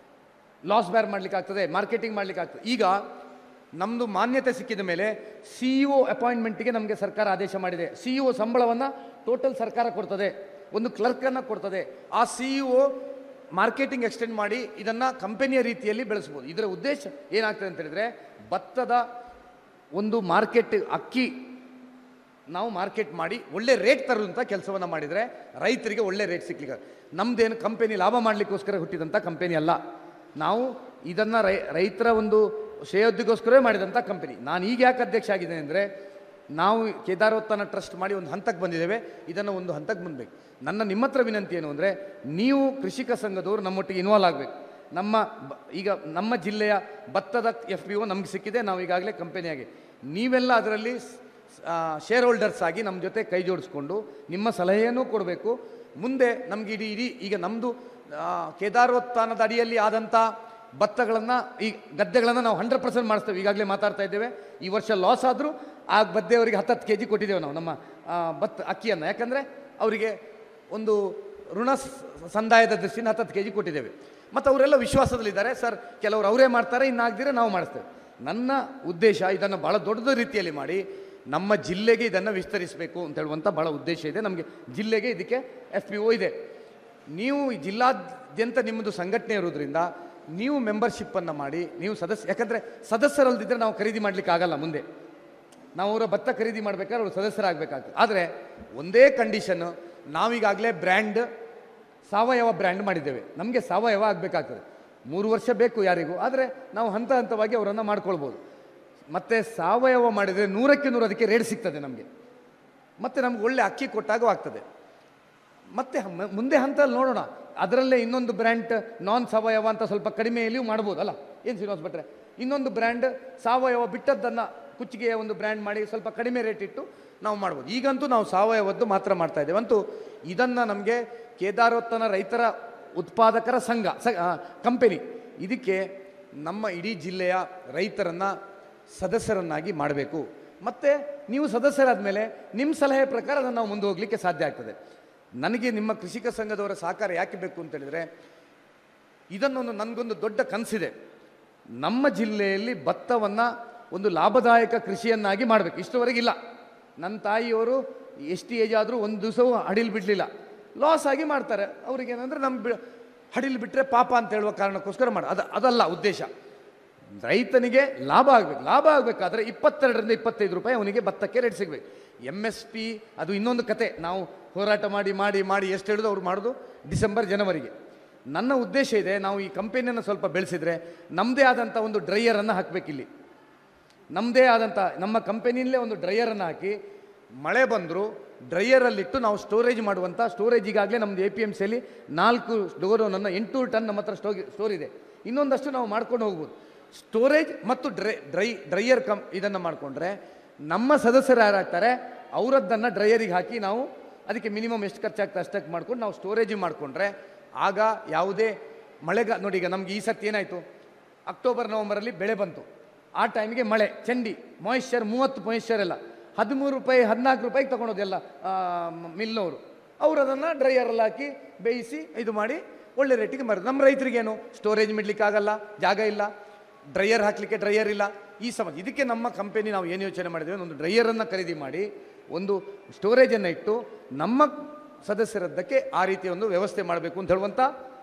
ಲಾಸ್ ಬೇರ್ ಮಾಡ್ಲಿಕ್ಕೆ ಆಗ್ತದೆ ಮಾರ್ಕೆಟಿಂಗ್ ಮಾಡ್ಲಿಕ್ಕೆ ಆಗ್ತದೆ ಈಗ ನಮ್ಮದು ಮಾನ್ಯತೆ ಸಿಕ್ಕಿದ ಮೇಲೆ ಸಿ ಇ ಒ ಅಪಾಯಿಂಟ್ಮೆಂಟ್ಗೆ ನಮಗೆ ಸರ್ಕಾರ ಆದೇಶ ಮಾಡಿದೆ ಸಿ ಇ ಒ ಸಂಬಳವನ್ನು ಟೋಟಲ್ ಸರ್ಕಾರ ಕೊಡ್ತದೆ ಒಂದು ಕ್ಲರ್ಕನ್ನು ಕೊಡ್ತದೆ ಆ C E O marketing extend ಮಾಡಿ ಇದನ್ನು ಕಂಪನಿಯ ರೀತಿಯಲ್ಲಿ ಬೆಳೆಸ್ಬೋದು ಇದರ ಉದ್ದೇಶ ಏನಾಗ್ತದೆ ಅಂತ ಹೇಳಿದ್ರೆ ಭತ್ತದ ಒಂದು ಮಾರ್ಕೆಟ್ ಅಕ್ಕಿ ನಾವು ಮಾರ್ಕೆಟ್ ಮಾಡಿ ಒಳ್ಳೆ ರೇಟ್ ತರುವಂಥ ಕೆಲಸವನ್ನು ಮಾಡಿದರೆ ರೈತರಿಗೆ ಒಳ್ಳೆ ರೇಟ್ ಸಿಗ್ಲಿಕ್ಕೆ ನಮ್ಮದೇನು ಕಂಪನಿ ಲಾಭ ಮಾಡಲಿಕ್ಕೋಸ್ಕರ ಹುಟ್ಟಿದಂಥ ಕಂಪನಿ ಅಲ್ಲ ನಾವು ಇದನ್ನು ರೈ ರೈತರ ಒಂದು ಶ್ರೇಯೋದ್ಧಿಗೋಸ್ಕರವೇ ಮಾಡಿದಂಥ ಕಂಪನಿ ನಾನು ಈಗ ಯಾಕೆ ಅಧ್ಯಕ್ಷ ಆಗಿದ್ದೇನೆ ಅಂದರೆ ನಾವು ಕೇದಾರೋತ್ಥಾನ ಟ್ರಸ್ಟ್ ಮಾಡಿ ಒಂದು ಹಂತಕ್ಕೆ ಬಂದಿದ್ದೇವೆ ಇದನ್ನು ಒಂದು ಹಂತಕ್ಕೆ ಬಂದಬೇಕು ನನ್ನ ನಿಮ್ಮ ಹತ್ರ ವಿನಂತಿ ಏನು ಅಂದರೆ ನೀವು ಕೃಷಿಕ ಸಂಘದವರು ನಮ್ಮೊಟ್ಟಿಗೆ ಇನ್ವಾಲ್ವ್ ಆಗಬೇಕು ನಮ್ಮ ಬ- ಈಗ ನಮ್ಮ ಜಿಲ್ಲೆಯ ಭತ್ತದ ಎಫ್ ಪಿ ಒ ನಮ್ಗೆ ಸಿಕ್ಕಿದೆ ನಾವು ಈಗಾಗಲೇ ಕಂಪನಿಯಾಗಿ ನೀವೆಲ್ಲ ಅದರಲ್ಲಿ ಶೇರ್ ಹೋಲ್ಡರ್ಸ್ ಆಗಿ ನಮ್ಮ ಜೊತೆ ಕೈ ಜೋಡಿಸ್ಕೊಂಡು ನಿಮ್ಮ ಸಲಹೆಯನ್ನು ಕೊಡಬೇಕು ಮುಂದೆ ನಮ್ಗೆ ಇಡೀ ಇಡೀ ಈಗ ನಮ್ಮದು ಕೇದಾರೋತ್ಥಾನದ ಅಡಿಯಲ್ಲಿ ಆದಂಥ ಭತ್ತಗಳನ್ನು ಈ ಗದ್ದೆಗಳನ್ನು ನಾವು ಹಂಡ್ರೆಡ್ ಪರ್ಸೆಂಟ್ ಮಾಡಿಸ್ತೇವೆ ಈಗಾಗಲೇ ಮಾತಾಡ್ತಾ ಇದ್ದೇವೆ ಈ ವರ್ಷ ಲಾಸ್ ಆದರೂ ಆ ಗದ್ದೆಯವರಿಗೆ ಹತ್ತತ್ತು ಕೆ ಜಿ ಕೊಟ್ಟಿದ್ದೇವೆ ನಾವು ನಮ್ಮ ಆ, ಭತ್ತ ಅಕ್ಕಿಯನ್ನು ಯಾಕಂದರೆ ಅವರಿಗೆ ಒಂದು ಋಣ ಸ- ಸಂದಾಯದ ದೃಷ್ಟಿಯಿಂದ ಹತ್ತತ್ತು ಕೆ ಜಿ ಕೊಟ್ಟಿದ್ದೇವೆ ಮತ್ತು ಅವರೆಲ್ಲ ವಿಶ್ವಾಸದಲ್ಲಿದ್ದಾರೆ ಸರ್ ಕೆಲವರು ಅವರೇ ಮಾಡ್ತಾರೆ ಇನ್ನಾಗದಿರ ನಾವು ಮಾಡಿಸ್ತೇವೆ ನನ್ನ ಉದ್ದೇಶ ಇದನ್ನು ಭಾಳ ದೊಡ್ಡದ ರೀತಿಯಲ್ಲಿ ಮಾಡಿ ನಮ್ಮ ಜಿಲ್ಲೆಗೆ ಇದನ್ನು ವಿಸ್ತರಿಸಬೇಕು ಅಂತ ಹೇಳುವಂಥ ಭಾಳ ಉದ್ದೇಶ ಇದೆ ನಮಗೆ ಜಿಲ್ಲೆಗೆ ಇದಕ್ಕೆ ಎಫ್ ಪಿ ಒ ಇದೆ ನೀವು ಈ ಜಿಲ್ಲಾದ್ಯಂತ ನಿಮ್ಮದು ಸಂಘಟನೆ ಇರೋದ್ರಿಂದ ನೀವು ಮೆಂಬರ್ಶಿಪ್ಪನ್ನು ಮಾಡಿ ನೀವು ಸದಸ್ಯ ಯಾಕಂದರೆ ಸದಸ್ಯರಲ್ದಿದ್ದರೆ ನಾವು ಖರೀದಿ ಮಾಡಲಿಕ್ಕೆ ಆಗಲ್ಲ ಮುಂದೆ ನಾವು ಅವರ ಭತ್ತ ಖರೀದಿ ಮಾಡಬೇಕಾದ್ರೆ ಅವರು ಸದಸ್ಯರಾಗಬೇಕಾಗ್ತದೆ ಆದರೆ ಒಂದೇ ಕಂಡೀಷನ್ನು ನಾವೀಗಾಗಲೇ ಬ್ರ್ಯಾಂಡ್ ಸಾವಯವ ಬ್ರ್ಯಾಂಡ್ ಮಾಡಿದ್ದೇವೆ ನಮಗೆ ಸಾವಯವ ಆಗಬೇಕಾಗ್ತದೆ ಮೂರು ವರ್ಷ ಬೇಕು ಯಾರಿಗೂ ಆದರೆ ನಾವು ಹಂತ ಹಂತವಾಗಿ ಅವರನ್ನು ಮಾಡ್ಕೊಳ್ಬೋದು ಮತ್ತು ಸಾವಯವ ಮಾಡಿದರೆ ನೂರಕ್ಕೆ ನೂರು ಅದಕ್ಕೆ ರೇಟ್ ಸಿಗ್ತದೆ ನಮಗೆ ಮತ್ತು ನಮ್ಗೆ ಒಳ್ಳೆ ಅಕ್ಕಿ ಕೊಟ್ಟಾಗೂ ಆಗ್ತದೆ ಮತ್ತೆ ಮ- ಮುಂದೆ ಹಂತದಲ್ಲಿ ನೋಡೋಣ ಅದರಲ್ಲೇ ಇನ್ನೊಂದು ಬ್ರ್ಯಾಂಡ್ ನಾನ್ ಸಾವಯವ ಅಂತ ಸ್ವಲ್ಪ ಕಡಿಮೆಯಲ್ಲಿಯೂ ಮಾಡ್ಬೋದು ಅಲ್ಲ ಏನು ಶ್ರೀನಿವಾಸ್ ಭಟ್ರೆ ಇನ್ನೊಂದು ಬ್ರ್ಯಾಂಡ್ ಸಾವಯವ ಬಿಟ್ಟದ್ದನ್ನು ಕುಚ್ಚಿಗೆಯ ಒಂದು ಬ್ರ್ಯಾಂಡ್ ಮಾಡಿ ಸ್ವಲ್ಪ ಕಡಿಮೆ ರೇಟ್ ಇಟ್ಟು ನಾವು ಮಾಡ್ಬೋದು ಈಗಂತೂ ನಾವು ಸಾವಯವದ್ದು ಮಾತ್ರ ಮಾಡ್ತಾ ಇದ್ದೇವೆ ಅಂತೂ ಇದನ್ನು ನಮಗೆ ಕೇದಾರೋತ್ಥಾನ ರೈತರ ಉತ್ಪಾದಕರ ಸಂಘ ಸ ಕಂಪೆನಿ ಇದಕ್ಕೆ ನಮ್ಮ ಇಡೀ ಜಿಲ್ಲೆಯ ರೈತರನ್ನು ಸದಸ್ಯರನ್ನಾಗಿ ಮಾಡಬೇಕು ಮತ್ತು ನೀವು ಸದಸ್ಯರಾದ ಮೇಲೆ ನಿಮ್ಮ ಸಲಹೆ ಪ್ರಕಾರ ಅದನ್ನು ನಾವು ಮುಂದೆ ಹೋಗಲಿಕ್ಕೆ ಸಾಧ್ಯ ಆಗ್ತದೆ ನನಗೆ ನಿಮ್ಮ ಕೃಷಿಕ ಸಂಘದವರ ಸಹಕಾರ ಯಾಕೆ ಬೇಕು ಅಂತ ಹೇಳಿದರೆ ಇದನ್ನೊಂದು ನನಗೊಂದು ದೊಡ್ಡ ಕನಸಿದೆ ನಮ್ಮ ಜಿಲ್ಲೆಯಲ್ಲಿ ಭತ್ತವನ್ನು ಒಂದು ಲಾಭದಾಯಕ ಕೃಷಿಯನ್ನಾಗಿ ಮಾಡಬೇಕು ಇಷ್ಟವರೆಗಿಲ್ಲ ನನ್ನ ತಾಯಿಯವರು ಎಷ್ಟು ಏಜ್ ಆದರೂ ಒಂದು ದಿವಸವೂ ಹಡಿಲ್ ಬಿಡಲಿಲ್ಲ ಲಾಸ್ ಆಗಿ ಮಾಡ್ತಾರೆ ಅವ್ರಿಗೆ ಏನಂದರೆ ನಮ್ಮ ಬಿ ಹಡಿಲ್ ಬಿಟ್ಟರೆ ಪಾಪ ಅಂತ ಹೇಳುವ ಕಾರಣಕ್ಕೋಸ್ಕರ ಮಾಡ ಅದು ಅದಲ್ಲ ಉದ್ದೇಶ ರೈತನಿಗೆ ಲಾಭ ಆಗಬೇಕು ಲಾಭ ಆಗಬೇಕಾದ್ರೆ ಇಪ್ಪತ್ತೆರಡರಿಂದ ಇಪ್ಪತ್ತೈದು ರೂಪಾಯಿ ಅವನಿಗೆ ಭತ್ತಕ್ಕೆ ರೇಟ್ ಸಿಗಬೇಕು ಎಮ್ ಎಸ್ ಪಿ ಅದು ಇನ್ನೊಂದು ಕತೆ ನಾವು ಹೋರಾಟ ಮಾಡಿ ಮಾಡಿ ಮಾಡಿ ಎಷ್ಟು ಹೇಳಿದ್ರು ಅವ್ರು ಮಾಡೋದು ಡಿಸೆಂಬರ್ ಜನವರಿಗೆ ನನ್ನ ಉದ್ದೇಶ ಇದೆ ನಾವು ಈ ಕಂಪನಿಯನ್ನು ಸ್ವಲ್ಪ ಬೆಳೆಸಿದ್ರೆ ನಮ್ಮದೇ ಆದಂಥ ಒಂದು ಡ್ರೈಯರನ್ನು ಹಾಕಬೇಕಿಲ್ಲಿ ನಮ್ಮದೇ ಆದಂಥ ನಮ್ಮ ಕಂಪನಿಯಲ್ಲೇ ಒಂದು ಡ್ರೈಯರನ್ನು ಹಾಕಿ ಮಳೆ ಬಂದರೂ ಡ್ರೈಯರಲ್ಲಿಟ್ಟು ನಾವು ಸ್ಟೋರೇಜ್ ಮಾಡುವಂಥ ಸ್ಟೋರೇಜ್ ಈಗಾಗಲೇ ನಮ್ಮದು ಎ ಪಿ ಎಮ್ ಸಿಯಲ್ಲಿ ನಾಲ್ಕು ಡೋರೋನನ್ನು ಎಂಟುನೂರು ಟನ್ ನಮ್ಮ ಹತ್ರ ಸ್ಟೋ ಸ್ಟೋರ್ ಇದೆ ಇನ್ನೊಂದಷ್ಟು ನಾವು ಮಾಡ್ಕೊಂಡು ಹೋಗ್ಬೋದು ಸ್ಟೋರೇಜ್ ಮತ್ತು ಡ್ರೈ ಡ್ರೈ ಡ್ರೈಯರ್ ಕಂ ಇದನ್ನು ಮಾಡಿಕೊಂಡ್ರೆ ನಮ್ಮ ಸದಸ್ಯರು ಯಾರಾಗ್ತಾರೆ ಅವರದ್ದನ್ನು ಡ್ರೈಯರಿಗೆ ಹಾಕಿ ನಾವು ಅದಕ್ಕೆ ಮಿನಿಮಮ್ ಎಷ್ಟು ಖರ್ಚಾಗ್ತದೆ ಅಷ್ಟಕ್ಕೆ ಮಾಡ್ಕೊಂಡು ನಾವು ಸ್ಟೋರೇಜ್ ಮಾಡಿಕೊಂಡ್ರೆ ಆಗ ಯಾವುದೇ ಮಳೆಗ ನೋಡಿ ಈಗ ನಮ್ಗೆ ಈ ಸರ್ತಿ ಏನಾಯಿತು ಅಕ್ಟೋಬರ್ ನವಂಬರಲ್ಲಿ ಬೆಳೆ ಬಂತು ಆ ಟೈಮಿಗೆ ಮಳೆ ಚಂಡಿ ಮಾಯಿಶ್ಚರ್ ಮೂವತ್ತು ಮಾಯಿಶ್ಚರ್ ಎಲ್ಲ ಹದಿಮೂರು ರೂಪಾಯಿ ಹದಿನಾಲ್ಕು ರೂಪಾಯಿಗೆ ತೊಗೊಳೋದೆಲ್ಲ ಮಿಲ್ನವರು ಅವರು ಅದನ್ನು ಡ್ರೈಯರಲ್ಲಿ ಹಾಕಿ ಬೇಯಿಸಿ ಇದು ಮಾಡಿ ಒಳ್ಳೆ ರೇಟಿಗೆ ಮಾರೋದು ನಮ್ಮ ರೈತರಿಗೇನು ಸ್ಟೋರೇಜ್ ಮಾಡಲಿಕ್ಕಾಗಲ್ಲ ಜಾಗ ಇಲ್ಲ ಡ್ರೈಯರ್ ಹಾಕಲಿಕ್ಕೆ ಡ್ರೈಯರ್ ಇಲ್ಲ ಈ ಸಮಸ್ಯೆ ಇದಕ್ಕೆ ನಮ್ಮ ಕಂಪನಿ ನಾವು ಏನು ಯೋಚನೆ ಮಾಡಿದ್ದೇವೆ ಒಂದು ಡ್ರೈಯರನ್ನು ಖರೀದಿ ಮಾಡಿ ಒಂದು ಸ್ಟೋರೇಜನ್ನು ಇಟ್ಟು ನಮ್ಮ ಸದಸ್ಯರದ್ದಕ್ಕೆ ಆ ರೀತಿಯ ಒಂದು ವ್ಯವಸ್ಥೆ ಮಾಡಬೇಕು ಅಂತ ಹೇಳುವಂಥ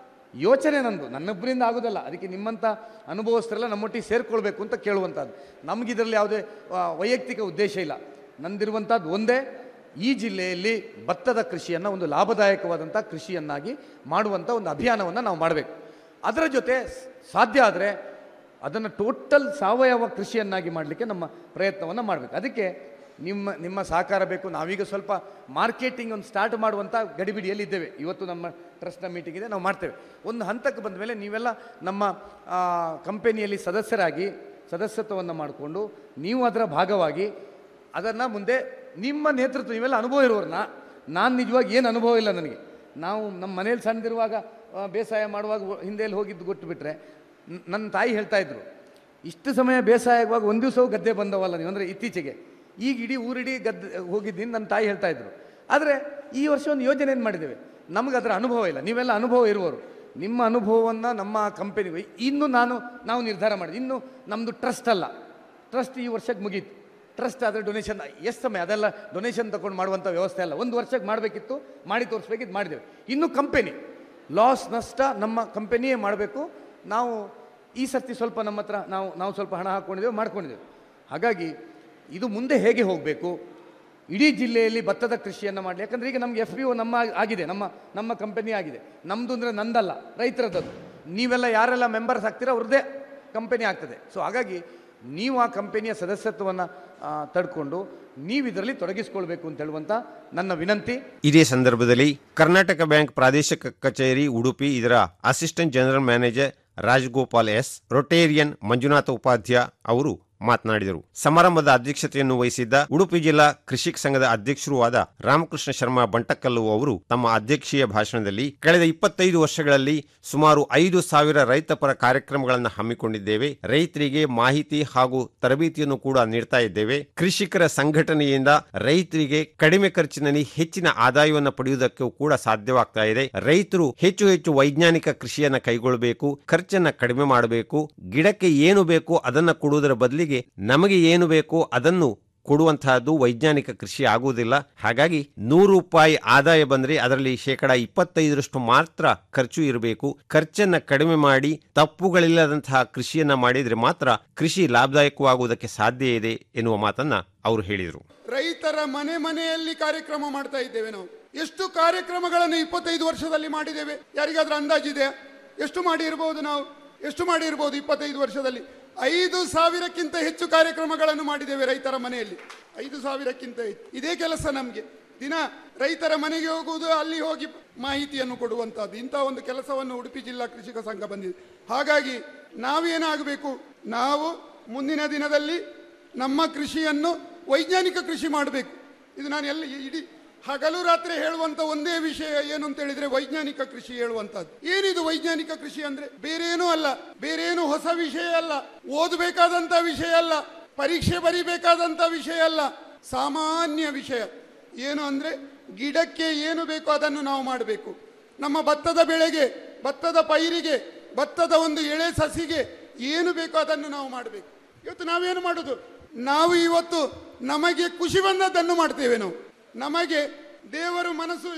ಯೋಚನೆ ನಂದು ನನ್ನೊಬ್ಬರಿಂದ ಆಗೋದಲ್ಲ ಅದಕ್ಕೆ ನಿಮ್ಮಂಥ ಅನುಭವಸ್ಥರೆಲ್ಲ ನಮ್ಮೊಟ್ಟಿಗೆ ಸೇರಿಕೊಳ್ಬೇಕು ಅಂತ ಕೇಳುವಂಥದ್ದು ನಮಗಿದರಲ್ಲಿ ಯಾವುದೇ ಆ, ವೈಯಕ್ತಿಕ ಉದ್ದೇಶ ಇಲ್ಲ ನಂದಿರುವಂಥದ್ದು ಒಂದೇ ಈ ಜಿಲ್ಲೆಯಲ್ಲಿ ಭತ್ತದ ಕೃಷಿಯನ್ನು ಒಂದು ಲಾಭದಾಯಕವಾದಂಥ ಕೃಷಿಯನ್ನಾಗಿ ಮಾಡುವಂಥ ಒಂದು ಅಭಿಯಾನವನ್ನು ನಾವು ಮಾಡಬೇಕು ಅದರ ಜೊತೆ ಸ್- ಸಾಧ್ಯ ಆದರೆ ಅದನ್ನು ಟೋಟಲ್ ಸಾವಯವ ಕೃಷಿಯನ್ನಾಗಿ ಮಾಡಲಿಕ್ಕೆ ನಮ್ಮ ಪ್ರಯತ್ನವನ್ನು ಮಾಡಬೇಕು ಅದಕ್ಕೆ ನಿಮ್ಮ ನಿಮ್ಮ ಸಹಕಾರ ಬೇಕು ನಾವೀಗ ಸ್ವಲ್ಪ ಮಾರ್ಕೆಟಿಂಗ್ ಒಂದು ಸ್ಟಾರ್ಟ್ ಮಾಡುವಂಥ ಗಡಿಬಿಡಿಯಲ್ಲಿ ಇದ್ದೇವೆ ಇವತ್ತು ನಮ್ಮ ಟ್ರಸ್ಟ್ನ ಮೀಟಿಂಗ್ ಇದೆ ನಾವು ಮಾಡ್ತೇವೆ ಒಂದು ಹಂತಕ್ಕೆ ಬಂದ ಮೇಲೆ ನೀವೆಲ್ಲ ನಮ್ಮ ಕಂಪನಿಯಲ್ಲಿ ಸದಸ್ಯರಾಗಿ ಸದಸ್ಯತ್ವವನ್ನು ಮಾಡಿಕೊಂಡು ನೀವು ಅದರ ಭಾಗವಾಗಿ ಅದನ್ನು ಮುಂದೆ ನಿಮ್ಮ ನೇತೃತ್ವ ನೀವೆಲ್ಲ ಅನುಭವ ಇರುವವರು ನಾ ನಾನು ನಿಜವಾಗಿ ಏನು ಅನುಭವ ಇಲ್ಲ ನನಗೆ ನಾವು ನಮ್ಮ ಮನೇಲಿ ಸಣ್ಣದಿರುವಾಗ ಆ, ಬೇಸಾಯ ಮಾಡುವಾಗ ಹಿಂದೆಯಲ್ಲಿ ಹೋಗಿದ್ದು ಗೊತ್ತು ಬಿಟ್ಟರೆ ನನ್ನ ತಾಯಿ ಹೇಳ್ತಾ ಇದ್ರು ಇಷ್ಟು ಸಮಯ ಬೇಸಾಯ ಆಗುವಾಗ ಒಂದು ದಿವಸವೂ ಗದ್ದೆ ಬಂದವಲ್ಲ ನೀವು ಅಂದರೆ ಇತ್ತೀಚೆಗೆ ಈಗ ಇಡೀ ಊರಿಡೀ ಗದ್ದೆ ಹೋಗಿದ್ದೀನಿ ನನ್ನ ತಾಯಿ ಹೇಳ್ತಾ ಇದ್ರು ಆದರೆ ಈ ವರ್ಷ ಒಂದು ಯೋಜನೆಯನ್ನು ಮಾಡಿದ್ದೇವೆ ನಮಗೆ ಅದರ ಅನುಭವ ಇಲ್ಲ ನೀವೆಲ್ಲ ಅನುಭವ ಇರುವವರು ನಿಮ್ಮ ಅನುಭವವನ್ನು ನಮ್ಮ ಕಂಪನಿಗೆ ಇನ್ನು ನಾನು ನಾವು ನಿರ್ಧಾರ ಮಾಡಿದ್ವಿ ಇನ್ನು ನಮ್ಮದು ಟ್ರಸ್ಟ್ ಅಲ್ಲ ಟ್ರಸ್ಟ್ ಈ ವರ್ಷಕ್ಕೆ ಮುಗೀತು ಟ್ರಸ್ಟ್ ಆದರೆ ಡೊನೇಷನ್ ಎಷ್ಟು ಸಮಯ ಅದೆಲ್ಲ ಡೊನೇಷನ್ ತಗೊಂಡು ಮಾಡುವಂಥ ವ್ಯವಸ್ಥೆ ಅಲ್ಲ ಒಂದು ವರ್ಷಕ್ಕೆ ಮಾಡಬೇಕಿತ್ತು ಮಾಡಿ ತೋರಿಸ್ಬೇಕಿತ್ತು ಮಾಡಿದ್ದೇವೆ ಇನ್ನು ಕಂಪೆನಿ ಲಾಸ್ ನಷ್ಟ ನಮ್ಮ ಕಂಪನಿಯೇ ಮಾಡಬೇಕು ನಾವು ಈ ಸರ್ತಿ ಸ್ವಲ್ಪ ನಮ್ಮ ಹತ್ರ ನಾವು ನಾವು ಸ್ವಲ್ಪ ಹಣ ಹಾಕ್ಕೊಂಡಿದ್ದೇವೆ ಮಾಡ್ಕೊಂಡಿದ್ದೇವೆ ಹಾಗಾಗಿ ಇದು ಮುಂದೆ ಹೇಗೆ ಹೋಗಬೇಕು ಇಡೀ ಜಿಲ್ಲೆಯಲ್ಲಿ ಭತ್ತದ ಕೃಷಿಯನ್ನು ಮಾಡಲಿ ಯಾಕಂದರೆ ಈಗ ನಮ್ಗೆ ಎಫ್ ಪಿ ಒ ನಮ್ಮ ಆಗಿದೆ ನಮ್ಮ ನಮ್ಮ ಕಂಪನಿ ಆಗಿದೆ ನಮ್ಮದು ಅಂದರೆ ನಂದಲ್ಲ ರೈತರದ್ದು ನೀವೆಲ್ಲ ಯಾರೆಲ್ಲ ಮೆಂಬರ್ಸ್ ಆಗ್ತೀರಾ ಅವ್ರದ್ದೇ ಕಂಪನಿ ಆಗ್ತದೆ ಸೊ ಹಾಗಾಗಿ ನೀವು ಆ ಕಂಪನಿಯ ಸದಸ್ಯತ್ವವನ್ನು ತಡ್ಕೊಂಡು ನೀವು ಇದರಲ್ಲಿ ತೊಡಗಿಸ್ಕೊಳ್ಬೇಕು ಅಂತ ಹೇಳುವಂಥ ನನ್ನ ವಿನಂತಿ ಇದೇ ಸಂದರ್ಭದಲ್ಲಿ ಕರ್ನಾಟಕ ಬ್ಯಾಂಕ್ ಪ್ರಾದೇಶಿಕ ಕಚೇರಿ ಉಡುಪಿ ಇದರ assistant general manager Rajagopal S Rotarian Manjunatha Upadhya ಅವರು ಮಾತನಾಡಿದರು ಸಮಾರಂಭದ ಅಧ್ಯಕ್ಷತೆಯನ್ನು ವಹಿಸಿದ್ದ ಉಡುಪಿ ಜಿಲ್ಲಾ ಕೃಷಿಕ ಸಂಘದ ಅಧ್ಯಕ್ಷರೂ ಆದ ರಾಮಕೃಷ್ಣ ಶರ್ಮಾ ಬಂಟಕಲ್ಲು ಅವರು ತಮ್ಮ ಅಧ್ಯಕ್ಷೀಯ ಭಾಷಣದಲ್ಲಿ ಕಳೆದ ಇಪ್ಪತ್ತೈದು ವರ್ಷಗಳಲ್ಲಿ ಸುಮಾರು ಐದು ಸಾವಿರ ರೈತಪರ ಕಾರ್ಯಕ್ರಮಗಳನ್ನು ಹಮ್ಮಿಕೊಂಡಿದ್ದೇವೆ ರೈತರಿಗೆ ಮಾಹಿತಿ ಹಾಗೂ ತರಬೇತಿಯನ್ನು ಕೂಡ ನೀಡ್ತಾ ಇದ್ದೇವೆ ಕೃಷಿಕರ ಸಂಘಟನೆಯಿಂದ ರೈತರಿಗೆ ಕಡಿಮೆ ಖರ್ಚಿನಲ್ಲಿ ಹೆಚ್ಚಿನ ಆದಾಯವನ್ನು ಪಡೆಯುವುದಕ್ಕೂ ಕೂಡ ಸಾಧ್ಯವಾಗ್ತಾ ಇದೆ ರೈತರು ಹೆಚ್ಚು ಹೆಚ್ಚು ವೈಜ್ಞಾನಿಕ ಕೃಷಿಯನ್ನ ಕೈಗೊಳ್ಳಬೇಕು ಖರ್ಚನ್ನ ಕಡಿಮೆ ಮಾಡಬೇಕು ಗಿಡಕ್ಕೆ ಏನು ಬೇಕು ಅದನ್ನ ಕೊಡುವುದರ ಬದಲಿಗೆ ನಮಗೆ ಏನು ಬೇಕೋ ಅದನ್ನು ಕೊಡುವಂತಹದ್ದು ವೈಜ್ಞಾನಿಕ ಕೃಷಿ ಆಗುವುದಿಲ್ಲ ಹಾಗಾಗಿ ನೂರು ರೂಪಾಯಿ ಆದಾಯ ಬಂದ್ರೆ ಅದರಲ್ಲಿ ಶೇಕಡ ಇಪ್ಪತ್ತೈದರಷ್ಟು ಮಾತ್ರ ಖರ್ಚು ಇರಬೇಕು ಖರ್ಚನ್ನ ಕಡಿಮೆ ಮಾಡಿ ತಪ್ಪುಗಳಿಲ್ಲದಂತಹ ಕೃಷಿಯನ್ನ ಮಾಡಿದ್ರೆ ಮಾತ್ರ ಕೃಷಿ ಲಾಭದಾಯಕವಾಗುವುದಕ್ಕೆ ಸಾಧ್ಯ ಇದೆ ಎನ್ನುವ ಮಾತನ್ನ ಅವರು ಹೇಳಿದರು ರೈತರ ಮನೆ ಮನೆಯಲ್ಲಿ ಕಾರ್ಯಕ್ರಮ ಮಾಡ್ತಾ ಇದ್ದೇವೆ ನಾವು ಎಷ್ಟು ಕಾರ್ಯಕ್ರಮಗಳನ್ನು ಇಪ್ಪತ್ತೈದು ವರ್ಷದಲ್ಲಿ ಮಾಡಿದ್ದೇವೆ ಯಾರಿಗಾದ್ರೂ ಅಂದಾಜಿದೆ ಎಷ್ಟು ಮಾಡಿರ್ಬೋದು ನಾವು ಎಷ್ಟು ಮಾಡಿರ್ಬೋದು ಇಪ್ಪತ್ತೈದು ವರ್ಷದಲ್ಲಿ ಐದು ಸಾವಿರಕ್ಕಿಂತ ಹೆಚ್ಚು ಕಾರ್ಯಕ್ರಮಗಳನ್ನು ಮಾಡಿದ್ದೇವೆ ರೈತರ ಮನೆಯಲ್ಲಿ ಐದು ಸಾವಿರಕ್ಕಿಂತ ಹೆಚ್ಚು ಇದೇ ಕೆಲಸ ನಮಗೆ ದಿನ ರೈತರ ಮನೆಗೆ ಹೋಗುವುದು ಅಲ್ಲಿ ಹೋಗಿ ಮಾಹಿತಿಯನ್ನು ಕೊಡುವಂತಹದ್ದು ಇಂಥ ಒಂದು ಕೆಲಸವನ್ನು ಉಡುಪಿ ಜಿಲ್ಲಾ ಕೃಷಿಕ ಸಂಘ ಬಂದಿದೆ ಹಾಗಾಗಿ ನಾವೇನಾಗಬೇಕು ನಾವು ಮುಂದಿನ ದಿನದಲ್ಲಿ ನಮ್ಮ ಕೃಷಿಯನ್ನು ವೈಜ್ಞಾನಿಕ ಕೃಷಿ ಮಾಡಬೇಕು ಇದು ನಾನು ಎಲ್ಲ ಇಡೀ ಹಗಲು ರಾತ್ರಿ ಹೇಳುವಂತ ಒಂದೇ ವಿಷಯ ಏನು ಅಂತ ಹೇಳಿದ್ರೆ ವೈಜ್ಞಾನಿಕ ಕೃಷಿ ಹೇಳುವಂತದ್ದು ಏನಿದು ವೈಜ್ಞಾನಿಕ ಕೃಷಿ ಅಂದ್ರೆ ಬೇರೇನೂ ಅಲ್ಲ ಬೇರೇನು ಹೊಸ ವಿಷಯ ಅಲ್ಲ ಓದಬೇಕಾದಂತ ವಿಷಯ ಅಲ್ಲ ಪರೀಕ್ಷೆ ಬರಿಬೇಕಾದಂತ ವಿಷಯ ಅಲ್ಲ ಸಾಮಾನ್ಯ ವಿಷಯ ಏನು ಅಂದ್ರೆ ಗಿಡಕ್ಕೆ ಏನು ಬೇಕೋ ಅದನ್ನು ನಾವು ಮಾಡಬೇಕು ನಮ್ಮ ಭತ್ತದ ಬೆಳೆಗೆ ಭತ್ತದ ಪೈರಿಗೆ ಭತ್ತದ ಒಂದು ಎಳೆ ಸಸಿಗೆ ಏನು ಬೇಕೋ ಅದನ್ನು ನಾವು ಮಾಡಬೇಕು ಇವತ್ತು ನಾವೇನು ಮಾಡುದು ನಾವು ಇವತ್ತು ನಮಗೆ ಖುಷಿ ಬಂದದ್ದನ್ನು ಮಾಡ್ತೇವೆ ನಾವು ನಮಗೆ ದೇವರು ಮನಸ್ಸು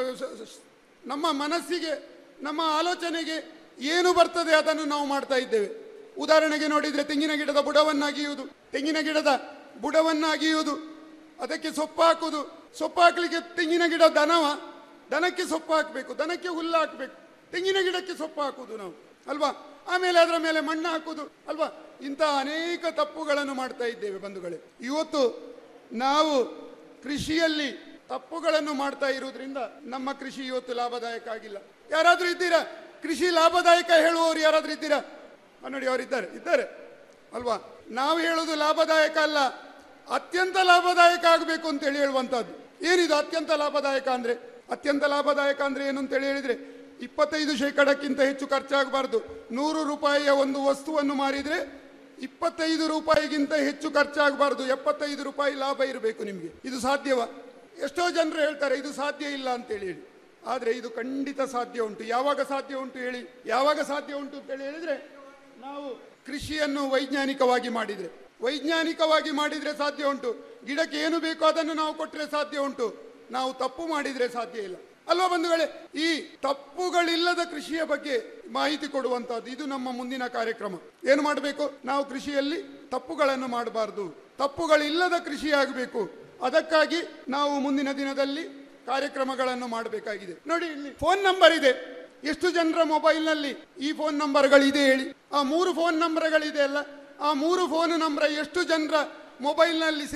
ನಮ್ಮ ಮನಸ್ಸಿಗೆ ನಮ್ಮ ಆಲೋಚನೆಗೆ ಏನು ಬರ್ತದೆ ಅದನ್ನು ನಾವು ಮಾಡ್ತಾ ಇದ್ದೇವೆ ಉದಾಹರಣೆಗೆ ನೋಡಿದ್ರೆ ತೆಂಗಿನ ಗಿಡದ ಬುಡವನ್ನು ಅಗಿಯುವುದು ತೆಂಗಿನ ಗಿಡದ ಬುಡವನ್ನು ಅಗಿಯುವುದು ಅದಕ್ಕೆ ಸೊಪ್ಪು ಹಾಕುವುದು ಸೊಪ್ಪು ಹಾಕ್ಲಿಕ್ಕೆ ತೆಂಗಿನ ಗಿಡ ದನವ ದನಕ್ಕೆ ಸೊಪ್ಪು ಹಾಕಬೇಕು ದನಕ್ಕೆ ಹುಲ್ಲು ಹಾಕಬೇಕು ತೆಂಗಿನ ಗಿಡಕ್ಕೆ ಸೊಪ್ಪು ಹಾಕುವುದು ನಾವು ಅಲ್ವಾ ಆಮೇಲೆ ಅದರ ಮೇಲೆ ಮಣ್ಣು ಹಾಕುವುದು ಅಲ್ವಾ ಇಂಥ ಅನೇಕ ತಪ್ಪುಗಳನ್ನು ಮಾಡ್ತಾ ಇದ್ದೇವೆ ಬಂಧುಗಳೇ ಇವತ್ತು ನಾವು ಕೃಷಿಯಲ್ಲಿ ತಪ್ಪುಗಳನ್ನು ಮಾಡ್ತಾ ಇರುವುದರಿಂದ ನಮ್ಮ ಕೃಷಿ ಇವತ್ತು ಲಾಭದಾಯಕ ಆಗಿಲ್ಲ ಯಾರಾದ್ರೂ ಇದ್ದೀರಾ ಕೃಷಿ ಲಾಭದಾಯಕ ಹೇಳುವವರು ಯಾರಾದ್ರೂ ಇದ್ದೀರಾ ಆ, ನೋಡಿ ಅವರು ಇದ್ದಾರೆ ಇದ್ದಾರೆ ಅಲ್ವಾ ನಾವು ಹೇಳುವುದು ಲಾಭದಾಯಕ ಅಲ್ಲ ಅತ್ಯಂತ ಲಾಭದಾಯಕ ಆಗಬೇಕು ಅಂತೇಳಿ ಹೇಳುವಂತಹದ್ದು ಏನಿದು ಅತ್ಯಂತ ಲಾಭದಾಯಕ ಅಂದ್ರೆ ಅತ್ಯಂತ ಲಾಭದಾಯಕ ಅಂದ್ರೆ ಏನು ಅಂತೇಳಿ ಹೇಳಿದ್ರೆ ಇಪ್ಪತ್ತೈದು ಶೇಕಡಕ್ಕಿಂತ ಹೆಚ್ಚು ಖರ್ಚಾಗಬಾರ್ದು ನೂರು ರೂಪಾಯಿಯ ಒಂದು ವಸ್ತುವನ್ನು ಮಾರಿದ್ರೆ ಇಪ್ಪತ್ತೈದು ರೂಪಾಯಿಗಿಂತ ಹೆಚ್ಚು ಖರ್ಚಾಗಬಾರ್ದು ಎಪ್ಪತ್ತೈದು ರೂಪಾಯಿ ಲಾಭ ಇರಬೇಕು ನಿಮಗೆ ಇದು ಸಾಧ್ಯವಾ ಎಷ್ಟೋ ಜನರು ಹೇಳ್ತಾರೆ ಇದು ಸಾಧ್ಯ ಇಲ್ಲ ಅಂತೇಳಿ ಹೇಳಿ ಆದರೆ ಇದು ಖಂಡಿತ ಸಾಧ್ಯ ಉಂಟು ಯಾವಾಗ ಸಾಧ್ಯ ಉಂಟು ಹೇಳಿ ಯಾವಾಗ ಸಾಧ್ಯ ಉಂಟು ಅಂತೇಳಿ ಹೇಳಿದ್ರೆ ನಾವು ಕೃಷಿಯನ್ನು ವೈಜ್ಞಾನಿಕವಾಗಿ ಮಾಡಿದ್ರೆ ವೈಜ್ಞಾನಿಕವಾಗಿ ಮಾಡಿದ್ರೆ ಸಾಧ್ಯ ಉಂಟು ಗಿಡಕ್ಕೆ ಏನು ಬೇಕೋ ಅದನ್ನು ನಾವು ಕೊಟ್ಟರೆ ಸಾಧ್ಯ ಉಂಟು ನಾವು ತಪ್ಪು ಮಾಡಿದ್ರೆ ಸಾಧ್ಯ ಇಲ್ಲ ಅಲ್ವಾ ಬಂಧುಗಳೇ ಈ ತಪ್ಪುಗಳಿಲ್ಲದ ಕೃಷಿಯ ಬಗ್ಗೆ ಮಾಹಿತಿ ಕೊಡುವಂತಹದ್ದು ಇದು ನಮ್ಮ ಮುಂದಿನ ಕಾರ್ಯಕ್ರಮ ಏನು ಮಾಡಬೇಕು ನಾವು ಕೃಷಿಯಲ್ಲಿ ತಪ್ಪುಗಳನ್ನು ಮಾಡಬಾರ್ದು ತಪ್ಪುಗಳಿಲ್ಲದ ಕೃಷಿ ಆಗಬೇಕು ಅದಕ್ಕಾಗಿ ನಾವು ಮುಂದಿನ ದಿನದಲ್ಲಿ ಕಾರ್ಯಕ್ರಮಗಳನ್ನು ಮಾಡಬೇಕಾಗಿದೆ ನೋಡಿ ಇಲ್ಲಿ ಫೋನ್ ನಂಬರ್ ಇದೆ ಎಷ್ಟು ಜನರ ಮೊಬೈಲ್ನಲ್ಲಿ ಈ ಫೋನ್ ನಂಬರ್ಗಳಿದೆ ಹೇಳಿ ಆ ಮೂರು ಫೋನ್ ನಂಬರ್ಗಳಿದೆ ಅಲ್ಲ ಆ ಮೂರು ಫೋನ್ ನಂಬರ್ ಎಷ್ಟು ಜನರ ಮೊಬೈಲ್ನಲ್ಲಿ